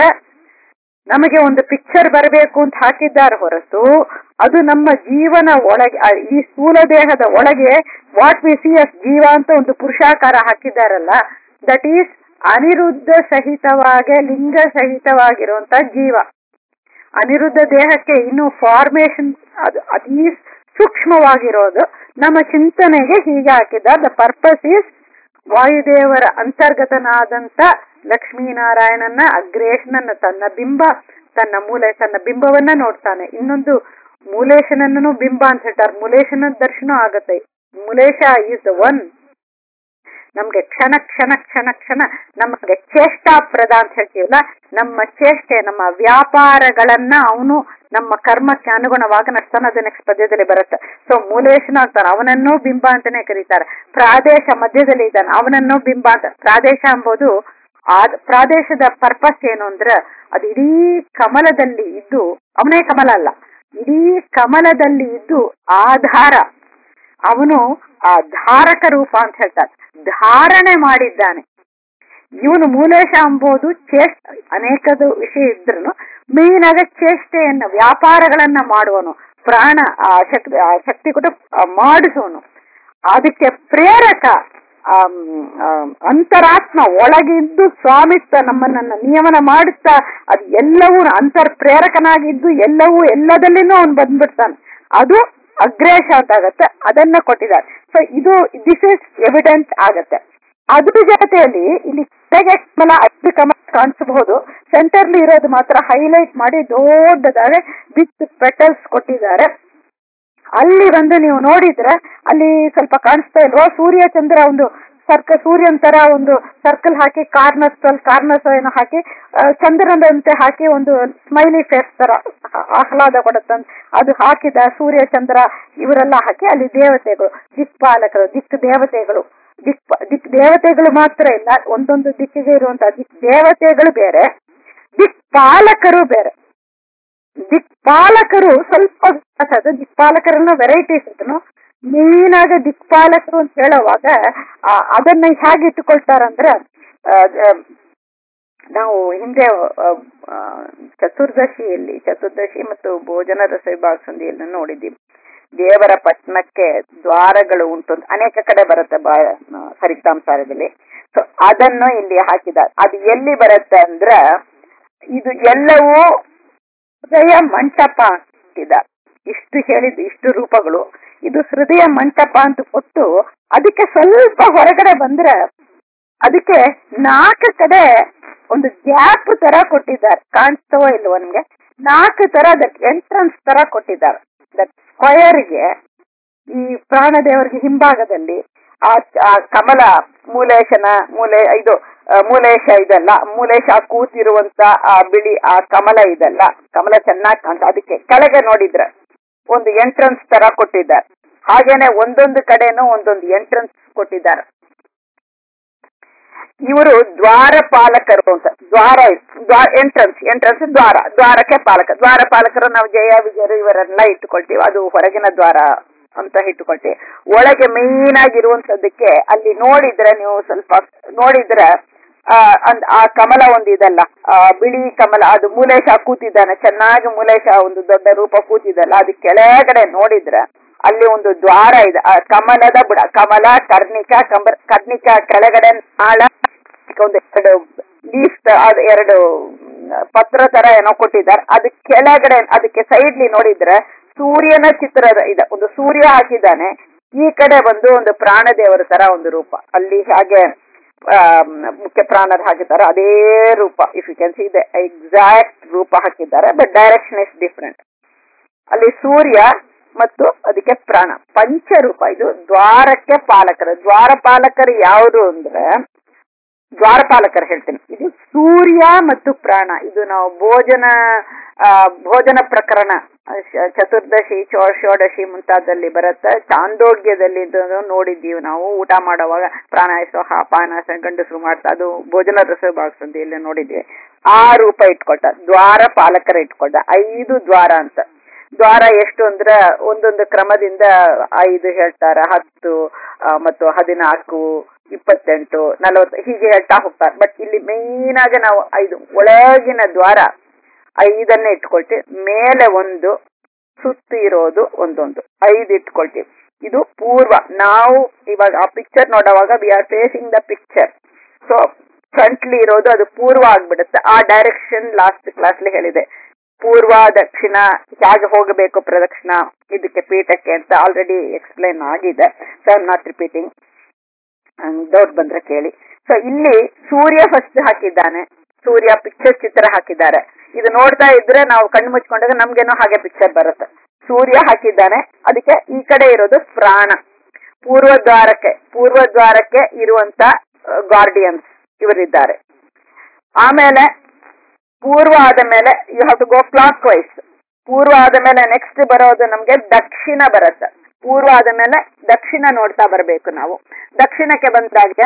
ನಮಗೆ ಒಂದು ಪಿಕ್ಚರ್ ಬರಬೇಕು ಅಂತ ಹಾಕಿದ್ದಾರೆ ಹೊರತು ಅದು ನಮ್ಮ ಜೀವನ ಒಳಗೆ ಆ, ಈ ಸ್ಥೂಲ ದೇಹದ ಒಳಗೆ ವಾಟ್ ವಿ ಸಿ ಎಸ್ ಜೀವ ಅಂತ ಒಂದು ಪುರುಷಾಕಾರ ಹಾಕಿದ್ದಾರಲ್ಲ ದಟ್ ಈಸ್ ಅನಿರುದ್ಧ ಸಹಿತವಾಗಿ ಲಿಂಗ ಸಹಿತವಾಗಿರುವಂತ ಜೀವ ಅನಿರುದ್ಧ ದೇಹಕ್ಕೆ ಇನ್ನು ಫಾರ್ಮೇಶನ್ ಅದು ಅತಿ ಸೂಕ್ಷ್ಮವಾಗಿರೋದು ನಮ್ಮ ಚಿಂತನೆಗೆ ಹೀಗೆ ಹಾಕಿದ್ದಾರೆ ದ ಪರ್ಪಸ್ ಈಸ್ ವಾಯುದೇವರ ಅಂತರ್ಗತನಾದಂತ ಲಕ್ಷ್ಮೀನಾರಾಯಣನ ಅಗ್ರೇಶನನ್ನ ತನ್ನ ಬಿಂಬ ತನ್ನ ಮೂಲೆ ತನ್ನ ಬಿಂಬವನ್ನ ನೋಡ್ತಾನೆ ಇನ್ನೊಂದು ಮೂಲೇಶನನ್ನು ಬಿಂಬ ಅಂತ ಹೇಳ್ತಾರೆ ಮೂಲೇಶನ ದರ್ಶನ ಆಗತ್ತೆ ಮೂಲೇಶ ಈಸ್ ದ ಒನ್ ನಮ್ಗೆ ಕ್ಷಣ ಕ್ಷಣ ಕ್ಷಣ ಕ್ಷಣ ನಮಗೆ ಚೇಷ್ಟಾಪ್ರದ ಅಂತ ಹೇಳ್ತೀವಲ್ಲ ನಮ್ಮ ಚೇಷ್ಟೆ ನಮ್ಮ ವ್ಯಾಪಾರಗಳನ್ನ ಅವನು ನಮ್ಮ ಕರ್ಮಕ್ಕೆ ಅನುಗುಣವಾಗಿ ನಡೆಸ್ತಾನೆ ಅದು ನೆಕ್ಸ್ಟ್ ಪದ್ಯದಲ್ಲಿ ಬರುತ್ತೆ ಸೊ ಮೂಲೇಶನ ಅಂತಾನೆ ಅವನನ್ನು ಬಿಂಬ ಅಂತಾನೆ ಕರೀತಾರೆ ಪ್ರಾದೇಶ ಮಧ್ಯದಲ್ಲಿ ಇದ್ದಾನೆ ಅವನನ್ನು ಬಿಂಬ ಅಂತ ಪ್ರಾದೇಶ ಎಂಬುದು ಆ ಪ್ರಾದೇಶದ ಪರ್ಪಸ್ ಏನು ಅಂದ್ರೆ ಅದು ಇಡೀ ಕಮಲದಲ್ಲಿ ಇದ್ದು ಅವನೇ ಕಮಲ ಅಲ್ಲ ಇಡೀ ಕಮಲದಲ್ಲಿ ಇದ್ದು ಆಧಾರ ಅವನು ಆ ಧಾರಕ ರೂಪ ಅಂತ ಹೇಳ್ತಾರೆ ಧಾರಣೆ ಮಾಡಿದ್ದಾನೆ ಇವನು ಮೂಲೇಶ ಎಂಬುದು ಚೇಷ್ಟ ಅನೇಕದ ವಿಷಯ ಇದ್ರು ಮೇನ್ ಆಗ ಚೇಷ್ಟೆಯನ್ನ ವ್ಯಾಪಾರಗಳನ್ನ ಮಾಡುವನು ಪ್ರಾಣ ಆ ಶಕ್ತಿ ಆ ಶಕ್ತಿ ಕೊಟ್ಟು ಆ ಮಾಡಿಸುವನು ಅದಕ್ಕೆ ಪ್ರೇರಕ ಆಮ್, ಆಮ್, ಅಂತರಾತ್ಮ ಒಳಗಿದ್ದು ಸ್ವಾಮಿತ್ವ ನಮ್ಮನ್ನ ನಿಯಮನ ಮಾಡುತ್ತಾ ಅದು ಎಲ್ಲವೂ ಅಂತರ್ ಪ್ರೇರಕನಾಗಿದ್ದು ಎಲ್ಲವೂ ಎಲ್ಲದಲ್ಲಿನೂ ಅವನು ಬಂದ್ಬಿಡ್ತಾನೆ ಅದು ಅಗ್ರೇಶ ಅಂತ ಆಗತ್ತೆ ಅದನ್ನ ಕೊಟ್ಟಿದ್ದಾರೆ ಸೊ ಇದು ದಿಸ್ ಇಸ್ ಎವಿಡೆನ್ಸ್ ಆಗತ್ತೆ ಅದ್ರ ಜೊತೆಯಲ್ಲಿ ಇಲ್ಲಿ ಕೆಳಗೆ ಕಮಲ ಐದು ಕಮಲ ಕಾಣಿಸಬಹುದು ಸೆಂಟರ್ಲಿ ಇರೋದು ಮಾತ್ರ ಹೈಲೈಟ್ ಮಾಡಿ ದೊಡ್ಡದಾಗಿ ವಿತ್ ಪೆಟಲ್ಸ್ ಕೊಟ್ಟಿದ್ದಾರೆ ಅಲ್ಲಿ ಬಂದು ನೀವು ನೋಡಿದ್ರೆ ಅಲ್ಲಿ ಸ್ವಲ್ಪ ಕಾಣಿಸ್ತಾ ಇಲ್ವಾ ಸೂರ್ಯ ಚಂದ್ರ ಒಂದು ಸರ್ಕ ಸೂರ್ಯನ್ ತರ ಒಂದು ಸರ್ಕಲ್ ಹಾಕಿ ಕಾರ್ನರ್ಸ್ ಅಲ್ಲಿ ಕಾರ್ನರ್ಸ್ ಏನೋ ಹಾಕಿ ಆ, ಚಂದ್ರನಂತೆ ಹಾಕಿ ಒಂದು ಸ್ಮೈಲಿ ಫೇಸ್ ತರ ಆ- ಆಹ್ಲಾದ ಕೊಡುತ್ತಂತ ಅದು ಹಾಕಿದ ಸೂರ್ಯ ಚಂದ್ರ ಇವರೆಲ್ಲ ಹಾಕಿ ಅಲ್ಲಿ ದೇವತೆಗಳು ದಿಕ್ಪಾಲಕರು ದಿಕ್ ದೇವತೆಗಳು ದಿಕ್ ದಿಕ್ ದೇವತೆಗಳು ಮಾತ್ರ ಇಲ್ಲ ಒಂದೊಂದು ದಿಕ್ಕಿಗೆ ಇರುವಂತಹ ದಿಕ್ ದೇವತೆಗಳು ಬೇರೆ ದಿಕ್ಪಾಲಕರು ಬೇರೆ ದಿಕ್ಪಾಲಕರು ಸ್ವಲ್ಪ ವ್ಯತ್ಯಾಸ ಅದು ದಿಕ್ಪಾಲಕರನ್ನ ವೆರೈಟೀಸ್ ಇದ್ರು ಮೇನ್ ಆಗ ದಿಕ್ಪಾಲಕರು ಅಂತ ಹೇಳುವಾಗ ಆ, ಅದನ್ನ ಹೇಗೆ ಇಟ್ಟುಕೊಳ್ತಾರಂದ್ರೆ ಆ, ಆ, ನಾವು ಹಿಂದೆ ಆ, ಆ, ಚತುರ್ದಶಿಯಲ್ಲಿ ಚತುರ್ದಶಿ ಮತ್ತು ಭೋಜನ ರಸ ವಿಭಾಗ ಸಂಧಿಯನ್ನು ನೋಡಿದ್ದೀವಿ ದೇವರ ಪಟ್ಟಣಕ್ಕೆ ದ್ವಾರಗಳು ಉಂಟು ಅಂತ ಅನೇಕ ಕಡೆ ಬರುತ್ತೆ ಬಾ ಆ, ಹರಿತಾಂಸಾರದಲ್ಲಿ ಸೊ ಅದನ್ನು ಇಲ್ಲಿ ಹಾಕಿದ್ದಾರೆ ಅದು ಎಲ್ಲಿ ಬರುತ್ತೆ ಅಂದ್ರ ಇದು ಎಲ್ಲವೂ ಹೃದಯ ಮಂಟಪ ಅಂತಿದ್ದಾರೆ ಇಷ್ಟು ಹೇಳಿದ್ದು ಇಷ್ಟು ರೂಪಗಳು ಇದು ಹೃದಯ ಮಂಟಪ ಅಂತ ಕೊಟ್ಟು ಅದಕ್ಕೆ ಸ್ವಲ್ಪ ಹೊರಗಡೆ ಬಂದ್ರೆ ಅದಕ್ಕೆ ನಾಲ್ಕು ಕಡೆ ಒಂದು ಗ್ಯಾಪ್ ತರ ಕೊಟ್ಟಿದ್ದಾರೆ ಕಾಣಿಸ್ತವೋ ಇಲ್ವೋ ನಿಮ್ಗೆ ನಾಲ್ಕು ತರ ದಟ್ ಎಂಟ್ರನ್ಸ್ ತರ ಕೊಟ್ಟಿದ್ದಾರೆ ದಟ್ ಸ್ಕ್ವಯರ್ಗೆ ಈ ಪ್ರಾಣದೇವರಿಗೆ ಹಿಂಭಾಗದಲ್ಲಿ ಆ ಆ ಕಮಲ ಮೂಲೇಶನ ಮೂಲೆ ಇದು ಆ, ಮೂಲೇಶ ಇದೆಲ್ಲ ಮೂಲೇಶ ಕೂತಿರುವಂತ ಆ ಬಿಳಿ ಆ ಕಮಲ ಇದೆಲ್ಲ ಕಮಲ ಚೆನ್ನಾಗಿ ಕಾಣ್ತ ಅದಕ್ಕೆ ಕೆಳಗೆ ನೋಡಿದ್ರೆ ಒಂದು ಎಂಟ್ರನ್ಸ್ ತರ ಕೊಟ್ಟಿದ್ದಾರೆ ಹಾಗೇನೆ ಒಂದೊಂದು ಕಡೆನೂ ಒಂದೊಂದು ಎಂಟ್ರನ್ಸ್ ಕೊಟ್ಟಿದ್ದಾರೆ ಇವರು ದ್ವಾರ ಪಾಲಕರು ಅಂತ ದ್ವಾರ ಎಂಟ್ರನ್ಸ್ ಎಂಟ್ರನ್ಸ್ ದ್ವಾರ ದ್ವಾರಕ್ಕೆ ಪಾಲಕ ದ್ವಾರ ಪಾಲಕರು ನಾವು ಜಯ ವಿಜಯರು ಇವರೆಲ್ಲ ಇಟ್ಟುಕೊಳ್ತೀವಿ ಅದು ಹೊರಗಿನ ದ್ವಾರ ಅಂತ ಇಟ್ಟುಕೊಳ್ತೀವಿ ಒಳಗೆ ಮೇನ್ ಆಗಿರುವಂತದ್ದಕ್ಕೆ ಅಲ್ಲಿ ನೋಡಿದ್ರೆ ನೀವು ಸ್ವಲ್ಪ ನೋಡಿದ್ರೆ ಆ ಅಂದ್- ಆ ಕಮಲ ಒಂದು ಇದಲ್ಲ ಆ ಬಿಳಿ ಕಮಲ ಅದು ಮೂಲೇಶ ಕೂತಿದ್ದಾನೆ ಚೆನ್ನಾಗಿ ಮೂಲೇಶ ಒಂದು ದೊಡ್ಡ ರೂಪ ಕೂತಿದಲ್ಲ ಅದು ಕೆಳಗಡೆ ನೋಡಿದ್ರೆ ಅಲ್ಲಿ ಒಂದು ದ್ವಾರ ಇದೆ ಆ ಕಮಲದ ಬುಡ ಕಮಲ ಕರ್ಣಿಕ ಕಂಬ ಕರ್ಣಿಕ ಕೆಳಗಡೆ ನಾಳ ಒಂದು ಎರಡು ಲೀಫ್ ಅದು ಎರಡು ಮ್, ಪತ್ರ ತರ ಏನೋ ಕೊಟ್ಟಿದ್ದಾರೆ ಅದು ಕೆಳಗಡೆ ಅದಕ್ಕೆ ಸೈಡ್ಲಿ ನೋಡಿದ್ರೆ ಸೂರ್ಯನ ಚಿತ್ರದ ಇದೆ ಒಂದು ಸೂರ್ಯ ಹಾಕಿದ್ದಾನೆ ಈ ಕಡೆ ಬಂದು ಒಂದು ಪ್ರಾಣದೇವರ ತರ ಒಂದು ರೂಪ ಅಲ್ಲಿ ಹಾಗೆ ಆ, ಮುಖ್ಯ ಪ್ರಾಣದ ಹಾಕಿದ್ದಾರೆ ಅದೇ ರೂಪ if you can see the exact ರೂಪ ಹಾಕಿದ್ದಾರೆ ಬಟ್ ಡೈರೆಕ್ಷನ್ ಇಸ್ ಡಿಫ್ರೆಂಟ್ ಅಲ್ಲಿ ಸೂರ್ಯ ಮತ್ತು ಅದಕ್ಕೆ ಪ್ರಾಣ ಪಂಚರೂಪ ಇದು ದ್ವಾರಕ್ಕೆ ಪಾಲಕರು ದ್ವಾರಪಾಲಕರು ಯಾವುದು ಅಂದ್ರೆ ದ್ವಾರಪಾಲಕರು ಹೇಳ್ತೀನಿ ಇದು ಸೂರ್ಯ ಮತ್ತು ಪ್ರಾಣ ಇದು ನಾವು ಭೋಜನ ಆ, ಭೋಜನ ಪ್ರಕರಣ ಶ- ಚತುರ್ದಶಿ ಚೋ ಷೋಡಶಿ ಮುಂತಾದಲ್ಲಿ ಬರುತ್ತೆ ಚಾಂದೋಗ್ಯದಲ್ಲಿ ಇದನ್ನು ನೋಡಿದ್ದೀವಿ ನಾವು ಊಟ ಮಾಡುವಾಗ ಪ್ರಾಣಾಯಾಮ ಅಪಾನಾಸ ಗಂಡಸರು ಮಾಡ್ತಾ ಅದು ಭೋಜನ ರಸ ಭಾಗಸಂಧಿಯಲ್ಲಿ ನೋಡಿದ್ದೀವಿ ಆ ರೂಪ ಇಟ್ಕೊಟ್ಟ ದ್ವಾರ ಪಾಲಕರ ಇಟ್ಕೊಂಡ ಐದು ದ್ವಾರ ಅಂತ ದ್ವಾರ ಎಷ್ಟು ಅಂದ್ರೆ ಒಂದೊಂದು ಕ್ರಮದಿಂದ ಐದು ಹೇಳ್ತಾರ ಹತ್ತು ಆ, ಮತ್ತು ಹದಿನಾಲ್ಕು ಇಪ್ಪತ್ತೆಂಟು ನಲವತ್ತು ಹೀಗೆ ಹೇಳ್ತಾ ಹೋಗ್ತಾರೆ ಬಟ್ ಇಲ್ಲಿ ಮೇನ್ ಆಗಿ ನಾವು ಐದು ಒಳಗಿನ ದ್ವಾರ ಐದನ್ನೇ ಇಟ್ಕೊಳ್ತೀವಿ ಮೇಲೆ ಒಂದು ಸುತ್ತು ಇರೋದು ಒಂದೊಂದು ಐದು ಇಟ್ಕೊಳ್ತೀವಿ ಇದು ಪೂರ್ವ ನಾವು ಇವಾಗ ಆ ಪಿಕ್ಚರ್ ನೋಡುವಾಗ we are facing the picture so frontly ಇರೋದು ಅದು ಪೂರ್ವ ಆಗ್ಬಿಡುತ್ತೆ ಆ ಡೈರೆಕ್ಷನ್ ಲಾಸ್ಟ್ ಕ್ಲಾಸ್ಲಿ ಹೇಳಿದೆ ಪೂರ್ವ ದಕ್ಷಿಣ ಹೇಗೆ ಹೋಗಬೇಕು ಪ್ರದಕ್ಷಿಣ ಇದಕ್ಕೆ ಪೀಠಕ್ಕೆ ಅಂತ ಆಲ್ರೆಡಿ ಎಕ್ಸ್ಪ್ಲೈನ್ ಆಗಿದೆ so I not repeating doubt ಬಂದ್ರೆ ಕೇಳಿ ಸೊ ಇಲ್ಲಿ ಸೂರ್ಯ ಫಸ್ಟ್ ಹಾಕಿದ್ದಾನೆ ಸೂರ್ಯ ಪಿಕ್ಚರ್ ಚಿತ್ರ ಹಾಕಿದ್ದಾರೆ ಇದು ನೋಡ್ತಾ ಇದ್ರೆ ನಾವು ಕಣ್ಣು ಮುಚ್ಕೊಂಡಾಗ ನಮ್ಗೇನೋ ಹಾಗೆ ಪಿಕ್ಚರ್ ಬರುತ್ತೆ ಸೂರ್ಯ ಹಾಕಿದ್ದಾನೆ ಅದಕ್ಕೆ ಈ ಕಡೆ ಇರೋದು ಪ್ರಾಣ ಪೂರ್ವ ದ್ವಾರಕ್ಕೆ ಪೂರ್ವ ದ್ವಾರಕ್ಕೆ ಇರುವಂತ ಗಾರ್ಡಿಯನ್ಸ್ ಇವರಿದ್ದಾರೆ ಆಮೇಲೆ ಪೂರ್ವ ಆದ ಮೇಲೆ you have to go clockwise ಪೂರ್ವ ಆದ ಮೇಲೆ ನೆಕ್ಸ್ಟ್ ಬರೋದು ನಮ್ಗೆ ದಕ್ಷಿಣ ಬರುತ್ತೆ ಪೂರ್ವ ಆದ ಮೇಲೆ ದಕ್ಷಿಣ ನೋಡ್ತಾ ಬರಬೇಕು ನಾವು ದಕ್ಷಿಣಕ್ಕೆ ಬಂದಾಗ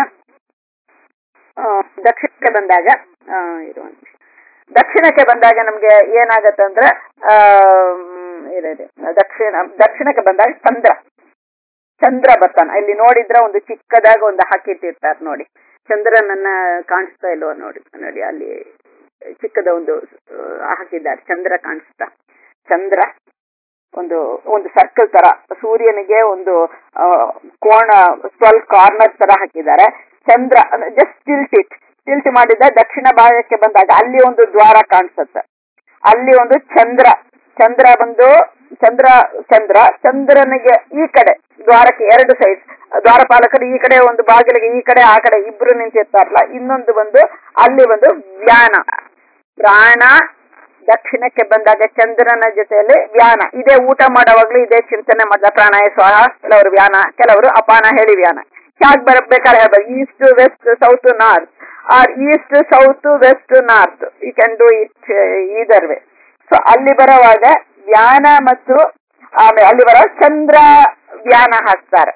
ಆ, ದಕ್ಷಿಣಕ್ಕೆ ಬಂದಾಗ ಆ, ಇರು ಒಂದ್ ನಿಮಿಷ. ದಕ್ಷಿಣಕ್ಕೆ ಬಂದಾಗ ನಮ್ಗೆ ಏನಾಗತ್ತಂದ್ರೆ ಆ ಇರು, ಇರು. ದಕ್ಷಿಣ ದಕ್ಷಿಣಕ್ಕೆ ಬಂದಾಗ ಚಂದ್ರ ಚಂದ್ರ ಬರ್ತಾನೆ ಇಲ್ಲಿ ನೋಡಿದ್ರೆ ಒಂದು ಚಿಕ್ಕದಾಗ ಒಂದು ಹಾಕಿಟ್ಟಿರ್ತಾರೆ ನೋಡಿ ಚಂದ್ರನನ್ನ ಕಾಣಿಸ್ತಾ ಇಲ್ವೋ ನೋಡಿ ನೋಡಿ ಅಲ್ಲಿ ಚಿಕ್ಕದ ಒಂದು ಆ, ಹಾಕಿದ್ದಾರೆ ಚಂದ್ರ ಕಾಣಿಸ್ತಾ ಚಂದ್ರ ಒಂದು ಒಂದು ಸರ್ಕಲ್ ತರ ಸೂರ್ಯನಿಗೆ ಒಂದು ಆ, ಕೋಣ ಟ್ವೆಲ್ ಕಾರ್ನರ್ ತರ ಹಾಕಿದ್ದಾರೆ ಚಂದ್ರ ಜಸ್ಟ್ ಟಿಲ್ಟ್ ಇಟ್ ಟಿಲ್ಟ್ ಮಾಡಿದ ದಕ್ಷಿಣ ಭಾಗಕ್ಕೆ ಬಂದಾಗ ಅಲ್ಲಿ ಒಂದು ದ್ವಾರ ಕಾಣಿಸುತ್ತೆ ಅಲ್ಲಿ ಒಂದು ಚಂದ್ರ ಚಂದ್ರ ಬಂದು ಚಂದ್ರ ಚಂದ್ರ ಚಂದ್ರನಿಗೆ ಈ ಕಡೆ ದ್ವಾರಕ್ಕೆ ಎರಡು ಸೈಡ್ ದ್ವಾರಪಾಲಕರು ಈ ಕಡೆ ಒಂದು ಬಾಗಿಲಿಗೆ ಈ ಕಡೆ ಆ ಕಡೆ ಇಬ್ರು ನಿಂತಿರ್ತಾರಲ್ಲ ಇನ್ನೊಂದು ಬಂದು ಅಲ್ಲಿ ಒಂದು ವ್ಯಾನ ಪ್ರಾಣ ದಕ್ಷಿಣಕ್ಕೆ ಬಂದಾಗ ಚಂದ್ರನ ಜೊತೆಯಲ್ಲಿ ವ್ಯಾನ ಇದೇ ಊಟ ಮಾಡುವಾಗ್ಲೂ ಇದೇ ಚಿಂತನೆ ಮಾಡಿದ ಪ್ರಾಣಾಯ ಸ್ವಾಹ ಕೆಲವರು ವ್ಯಾನ ಕೆಲವರು ಅಪಾನ ಹೇಳಿ ವ್ಯಾನ ಹ್ಯಾಗ್ ಬರಬೇಕಾದ್ರೆ ಹೇಳ್ಬೋದು east west south north or east south west north you can do it either way so ಅಲ್ಲಿ ಬರೋವಾಗ ವ್ಯಾನ ಮತ್ತು ಆಮೇಲೆ ಅಲ್ಲಿ ಬರೋ ಚಂದ್ರ ವ್ಯಾನ ಹಾಕ್ತಾರೆ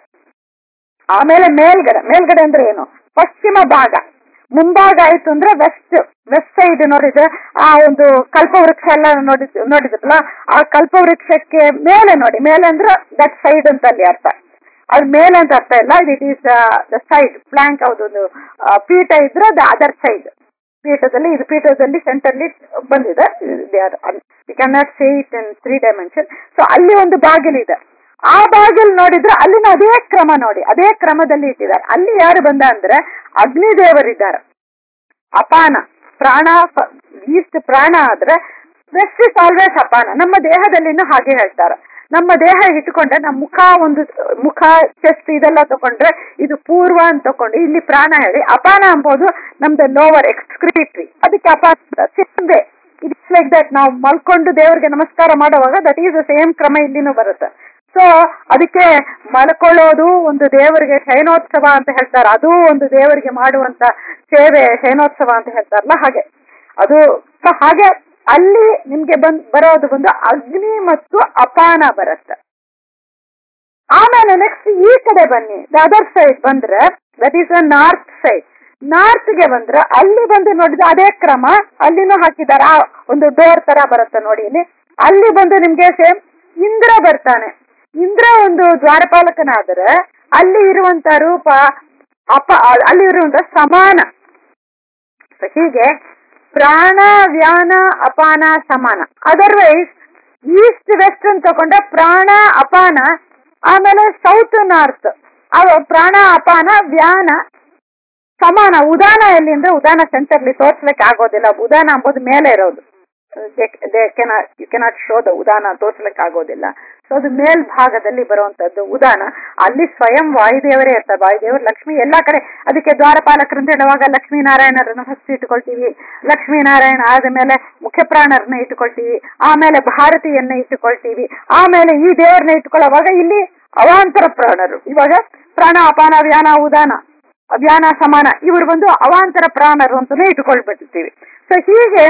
ಆಮೇಲೆ ಮೇಲ್ಗಡೆ ಮೇಲ್ಗಡೆ ಅಂದ್ರೆ ಏನು ಪಶ್ಚಿಮ ಭಾಗ ಮುಂಭಾಗ ಆಯ್ತು ಅಂದ್ರೆ ವೆಸ್ಟ್ ವೆಸ್ಟ್ ಸೈಡ್ ನೋಡಿದ್ರೆ ಆ ಒಂದು ಕಲ್ಪವೃಕ್ಷ ಎಲ್ಲ ನೋಡಿ ನೋಡಿದ್ರಲ್ಲ ಆ ಕಲ್ಪವೃಕ್ಷಕ್ಕೆ ಮೇಲೆ ನೋಡಿ ಮೇಲೆ ಅಂದ್ರೆ ದಟ್ ಸೈಡ್ ಅಂತ ಅಲ್ಲಿ ಅರ್ಥ ಅದ್ ಮೇಲೆ ಅಂತ ಅರ್ಥ ಇಲ್ಲ it is the side flank ಒಂದು ಪೀಠ ಇದ್ರೆ ದ ಅದರ್ ಸೈಡ್ ಪೀಠದಲ್ಲಿ ಇದು ಪೀಠದಲ್ಲಿ ಸೆಂಟರ್ಲಿ ಬಂದಿದೆ you cannot say it in three dimension so ಅಲ್ಲಿ ಒಂದು ಬಾಗಿಲಿದೆ ಆ ಬಾಗಿಲು ನೋಡಿದ್ರೆ ಅಲ್ಲಿನ ಅದೇ ಕ್ರಮ ನೋಡಿ ಅದೇ ಕ್ರಮದಲ್ಲಿ ಇಟ್ಟಿದ್ದಾರೆ ಅಲ್ಲಿ ಯಾರು ಬಂದ ಅಂದ್ರೆ ಅಗ್ನಿದೇವರಿದ್ದಾರೆ ಅಪಾನ ಪ್ರಾಣ ಈಸ್ಟ್ ಪ್ರಾಣ ಆದ್ರೆ ವೆಸ್ಟ್ ಇಸ್ ಆಲ್ವೇಸ್ ಅಪಾನ ನಮ್ಮ ದೇಹದಲ್ಲಿನೂ ಹಾಗೆ ಹೇಳ್ತಾರೆ ನಮ್ಮ ದೇಹ ಇಟ್ಕೊಂಡ್ರೆ ನಮ್ಮ ಮುಖ ಒಂದು ಮುಖ ಚೆಸ್ಟ್ ಇದೆಲ್ಲ ತಗೊಂಡ್ರೆ ಇದು ಪೂರ್ವ ಅಂತ ತಕೊಂಡು ಇಲ್ಲಿ ಪ್ರಾಣ ಹೇಳಿ ಅಪಾನ ಎಂಬುದು ನಮ್ದು ಲೋವರ್ ಎಕ್ಸ್ಕ್ರಿಟರಿ ಅದಕ್ಕೆ ಅಪಾನ ಸಿಂದೆ ಇಟ್ಸ್ ಲೈಕ್ ದಟ್ ನಾವು ಮಲ್ಕೊಂಡು ದೇವರಿಗೆ ನಮಸ್ಕಾರ ಮಾಡುವಾಗ ದಟ್ ಈಸ್ ದ ಸೇಮ್ ಕ್ರಮ ಇಲ್ಲಿನೂ ಬರುತ್ತೆ ಸೊ ಅದಕ್ಕೆ ಮಲ್ಕೊಳ್ಳೋದು ಒಂದು ದೇವರಿಗೆ ಶಯನೋತ್ಸವ ಅಂತ ಹೇಳ್ತಾರೆ ಅದು ಒಂದು ದೇವರಿಗೆ ಮಾಡುವಂತ ಸೇವೆ ಶಯನೋತ್ಸವ ಅಂತ ಹೇಳ್ತಾರಲ್ಲ ಹಾಗೆ ಅದು ಸೊ ಹಾಗೆ ಅಲ್ಲಿ ನಿಮ್ಗೆ ಬಂದ್ ಬರೋದು ಬಂದು ಅಗ್ನಿ ಮತ್ತು ಅಪಾನ ಬರುತ್ತೆ ಆಮೇಲೆ ನೆಕ್ಸ್ಟ್ ಈ ಕಡೆ ಬನ್ನಿ ದ ಅದರ್ ಸೈಡ್ ಬಂದ್ರೆ that is a north side north ಗೆ ಬಂದ್ರೆ ಅಲ್ಲಿ ಬಂದು ನೋಡಿದ್ರೆ ಅದೇ ಕ್ರಮ ಅಲ್ಲಿನೂ ಹಾಕಿದ್ದಾರೆ ಆ ಒಂದು ಡೋರ್ ತರ ಬರುತ್ತೆ ನೋಡಿ ಇಲ್ಲಿ ಅಲ್ಲಿ ಬಂದು ನಿಮ್ಗೆ ಸೇಮ್ ಇಂದ್ರ ಬರ್ತಾನೆ ಇಂದ್ರ ಒಂದು ದ್ವಾರಪಾಲಕನಾದರೆ ಅಲ್ಲಿ ಇರುವಂತ ರೂಪ ಅಪ ಅಲ್ಲಿ ಇರುವಂತ ಸಮಾನ So ಹೀಗೆ ಪ್ರಾಣ ವ್ಯಾನ ಅಪಾನ ಸಮಾನ ಅದರ್ವೈಸ್ ಈಸ್ಟ್ ವೆಸ್ಟ್ ಅಂತ ತಗೊಂಡ ಪ್ರಾಣ ಅಪಾನ ಆಮೇಲೆ ಸೌತ್ ನಾರ್ತ್ ಪ್ರಾಣ ಅಪಾನ ವ್ಯಾನ ಸಮಾನ ಉದಾನ ಎಲ್ಲಿ ಅಂದ್ರೆ ಉದಾನ ಸೆಂಟರ್ಲಿ ತೋರ್ಸ್ಲಿಕ್ಕೆ ಆಗೋದಿಲ್ಲ ಉದಾನ ಅಂಬೋದು ಮೇಲೆ ಇರೋದು cannot you cannot show the ಉದಾನ ತೋರ್ಸ್ಲಿಕ್ಕೆ ಆಗೋದಿಲ್ಲ ಸೊ ಅದು ಮೇಲ್ಭಾಗದಲ್ಲಿ ಬರುವಂತದ್ದು ಉದಾನ ಅಲ್ಲಿ ಸ್ವಯಂ ವಾಯುದೇವರೇ ಇರ್ತಾರೆ ವಾಯುದೇವರು ಲಕ್ಷ್ಮಿ ಎಲ್ಲಾ ಕಡೆ ಅದಕ್ಕೆ ದ್ವಾರಪಾಲಕರು ಅಂತ ಹೇಳುವಾಗ ಲಕ್ಷ್ಮೀನಾರಾಯಣರನ್ನ ಫಸ್ಟ್ ಇಟ್ಕೊಳ್ತೀವಿ ಲಕ್ಷ್ಮೀನಾರಾಯಣ ಆದ ಮೇಲೆ ಮುಖ್ಯ ಪ್ರಾಣರನ್ನ ಇಟ್ಕೊಳ್ತೀವಿ ಆಮೇಲೆ ಭಾರತೀಯನ್ನ ಇಟ್ಟುಕೊಳ್ತೀವಿ ಆಮೇಲೆ ಈ ದೇವರನ್ನ ಇಟ್ಕೊಳ್ಳುವಾಗ ಇಲ್ಲಿ ಅವಾಂತರ ಪ್ರಾಣರು ಇವಾಗ ಪ್ರಾಣ ಅಪಾನ ವ್ಯಾನ ಉದಾನ ವ್ಯಾನ ಸಮಾನ ಇವರು ಬಂದು ಅವಾಂತರ ಪ್ರಾಣರು ಅಂತಾನೆ ಇಟ್ಕೊಳ್ಬಿಟ್ಟಿರ್ತೀವಿ ಸೊ ಹೀಗೆ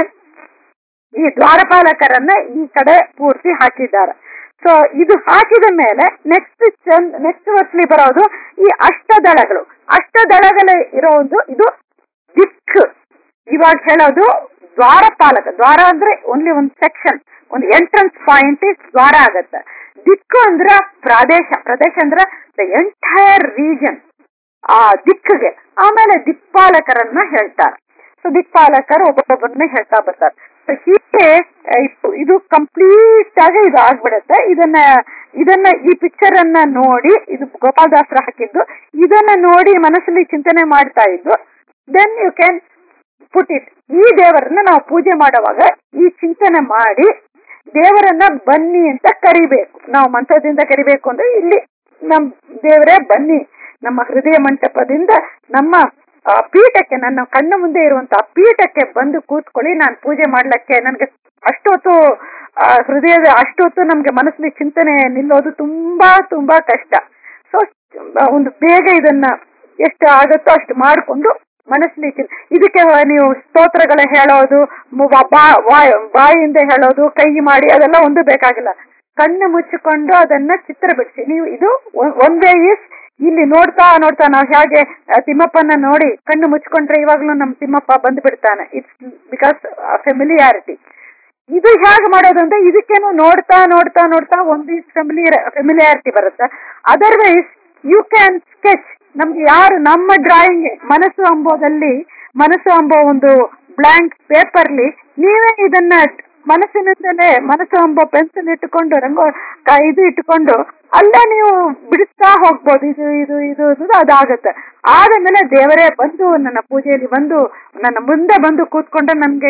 ಈ ದ್ವಾರಪಾಲಕರನ್ನ ಈ ಕಡೆ ಪೂರ್ತಿ ಹಾಕಿದ್ದಾರೆ ಸೊ ಇದು ಹಾಕಿದ ಮೇಲೆ ನೆಕ್ಸ್ಟ್ ಚಂದ್ ನೆಕ್ಸ್ಟ್ ವರ್ಷಲಿ ಬರೋದು ಈ ಅಷ್ಟದಳಗಳು ಅಷ್ಟದಳಗಳು ಇರೋದು ಇದು ದಿಕ್ ಇವಾಗ ಹೇಳೋದು ದ್ವಾರಪಾಲಕ ದ್ವಾರ ಅಂದ್ರೆ ಓನ್ಲಿ ಒಂದು ಸೆಕ್ಷನ್ ಒಂದು ಎಂಟ್ರೆನ್ಸ್ ಪಾಯಿಂಟ್ ದ್ವಾರ ಆಗತ್ತೆ ದಿಕ್ಕು ಅಂದ್ರ ಪ್ರದೇಶ ಪ್ರದೇಶ ಅಂದ್ರ ದ ಎಂಟೈರ್ ರೀಜನ್ ಆ ದಿಕ್ಕಿಗೆ ಆಮೇಲೆ ದಿಕ್ಪಾಲಕರನ್ನ ಹೇಳ್ತಾರೆ ಸೊ ದಿಕ್ಪಾಲಕರು ಒಬ್ಬೊಬ್ಬರನ್ನ ಹೇಳ್ತಾ ಬರ್ತಾರೆ ಸೊ ಹೀಗೆ ಇದು- ಇದು ಕಂಪ್ಲೀಟ್ ಆಗಿ ಇದು ಆಗ್ಬಿಡುತ್ತೆ ಇದನ್ನ ಇದನ್ನ ಈ ಪಿಕ್ಚರ್ ಅನ್ನ ನೋಡಿ ಇದು ಗೋಪಾಲದಾಸರ ಹಾಕಿದ್ದು ಇದನ್ನ ನೋಡಿ ಮನಸ್ಸಲ್ಲಿ ಚಿಂತನೆ ಮಾಡ್ತಾ ಇದ್ದು then you can put it ಈ ದೇವರನ್ನ ನಾವು ಪೂಜೆ ಮಾಡುವಾಗ ಈ ಚಿಂತನೆ ಮಾಡಿ ದೇವರನ್ನ ಬನ್ನಿ ಅಂತ ಕರಿಬೇಕು ನಾವು ಮಂತ್ರದಿಂದ ಕರಿಬೇಕು ಅಂದ್ರೆ ಇಲ್ಲಿ ನಮ್ ದೇವರೇ ಬನ್ನಿ ನಮ್ಮ ಹೃದಯ ಮಂಟಪದಿಂದ ನಮ್ಮ ಆ, ಪೀಠಕ್ಕೆ ನನ್ನ ಕಣ್ಣು ಮುಂದೆ ಇರುವಂತಹ ಪೀಠಕ್ಕೆ ಬಂದು ಕೂತ್ಕೊಳ್ಳಿ ನಾನು ಪೂಜೆ ಮಾಡ್ಲಿಕ್ಕೆ ನನ್ಗೆ ಅಷ್ಟೊತ್ತು ಆ, ಹೃದಯದ ಅಷ್ಟೊತ್ತು ನಮ್ಗೆ ಮನಸ್ಸಲ್ಲಿ ಚಿಂತನೆ ನಿಲ್ಲೋದು ತುಂಬಾ ತುಂಬಾ ಕಷ್ಟ ಸೊ ಒಂದು ಬೇಗ ಇದನ್ನ ಎಷ್ಟು ಆಗುತ್ತೋ ಅಷ್ಟು ಮಾಡಿಕೊಂಡು ಮನಸ್ಸಲ್ಲಿ ಚಿನ್- ಇದಕ್ಕೆ ನೀವು ಸ್ತೋತ್ರಗಳ ಹೇಳೋದು ಮು- ಬಾ- ವಾಯ್- ಬಾಯಿಂದ ಹೇಳೋದು ಕೈ ಮಾಡಿ ಅದೆಲ್ಲ ಒಂದು ಬೇಕಾಗಿಲ್ಲ ಕಣ್ಣು ಮುಚ್ಚಿಕೊಂಡು ಅದನ್ನ ಚಿತ್ರ ಬಿಡಿಸಿ ನೀವು ಇದು ಒನ್ ವೇ ಈಸ್ ಇಲ್ಲಿ ನೋಡ್ತಾ ನೋಡ್ತಾ ನಾವು ಹೇಗೆ ಆ, ತಿಮ್ಮಪ್ಪನ ನೋಡಿ ಕಣ್ಣು ಮುಚ್ಕೊಂಡ್ರೆ ಇವಾಗ್ಲೂ ನಮ್ ತಿಮ್ಮಪ್ಪ ಬಂದು ಬಿಡ್ತಾನೆ ಇಟ್ಸ್ ಬಿಕಾಸ್ ಫೆಮಿಲಿಯಾರಿಟಿ ಇದು ಹೇಗೆ ಮಾಡೋದು ಅಂದ್ರೆ ಇದಕ್ಕೇನು ನೋಡ್ತಾ ನೋಡ್ತಾ ನೋಡ್ತಾ ಒಂದು ಫೆಮಿಲಿಯರ್ ಫೆಮಿಲಿಯಾರಿಟಿ ಬರುತ್ತೆ ಅದರ್ವೈಸ್ ಯು ಕ್ಯಾನ್ ಸ್ಕೆಚ್ ನಮ್ಗೆ ಯಾರು ನಮ್ಮ ಡ್ರಾಯಿಂಗ್ ಮನಸ್ಸು ಅಂಬೋದಲ್ಲಿ ಮನಸ್ಸು ಅಂಬೋ ಒಂದು ಬ್ಲಾಂಕ್ ಪೇಪರ್ಲಿ ನೀವೇ ಇದನ್ನ ಮನಸ್ಸಿನಿಂದಲೇ ಮನಸ್ಸು ಎಂಬ ಪೆನ್ಸಿಲ್ ಇಟ್ಟುಕೊಂಡು ರಂಗೋ ಕ- ಇದು ಇಟ್ಟುಕೊಂಡು ಅಲ್ಲೇ ನೀವು ಬಿಡಿಸ್ತಾ ಹೋಗ್ಬೋದು ಇದು ಇದು ಇದು ಇದು ಅದಾಗತ್ತೆ ಆದ್ಮೇಲೆ ದೇವರೇ ಬಂದು ನನ್ನ ಪೂಜೆಯಲ್ಲಿ ಬಂದು ನನ್ನ ಮುಂದೆ ಬಂದು ಕೂತ್ಕೊಂಡು ನನ್ಗೆ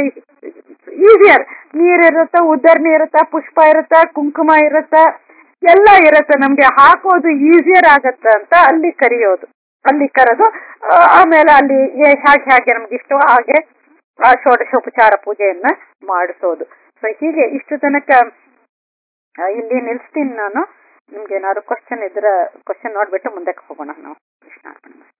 ಈಸಿಯರ್ ನೀರಿರುತ್ತ ಉದ್ದರ್ನಿ ಇರುತ್ತ ಪುಷ್ಪ ಇರುತ್ತ ಕುಂಕುಮ ಇರುತ್ತ ಎಲ್ಲ ಇರುತ್ತೆ ನಮ್ಗೆ ಹಾಕೋದು ಈಸಿಯರ್ ಆಗತ್ತೆ ಅಂತ ಅಲ್ಲಿ ಕರೆಯೋದು ಅಲ್ಲಿ ಕರೆದು ಆ, ಆಮೇಲೆ ಅಲ್ಲಿ ಏ- ಹೇಗೆ ಹೇಗೆ ನಮ್ಗೆ ಇಷ್ಟೋ ಹಾಗೆ ಆ ಷೋಡಶೋಪಚಾರ ಪೂಜೆಯನ್ನ ಮಾಡಿಸೋದು ಸೊ ಹೀಗೆ ಇಷ್ಟು ತನಕ ಆ, ಇಲ್ಲಿ ನಿಲ್ಸ್ತೀನಿ ನಾನು ನಿಮ್ಗೆ ಏನಾದ್ರು ಕ್ವಶನ್ ಇದ್ರೆ ಕ್ವಶನ್ ನೋಡ್ಬಿಟ್ಟು ಮುಂದಕ್ಕೆ ಹೋಗೋಣ ನಾವು ಕೃಷ್ಣ ಅರ್ಪಣೆ.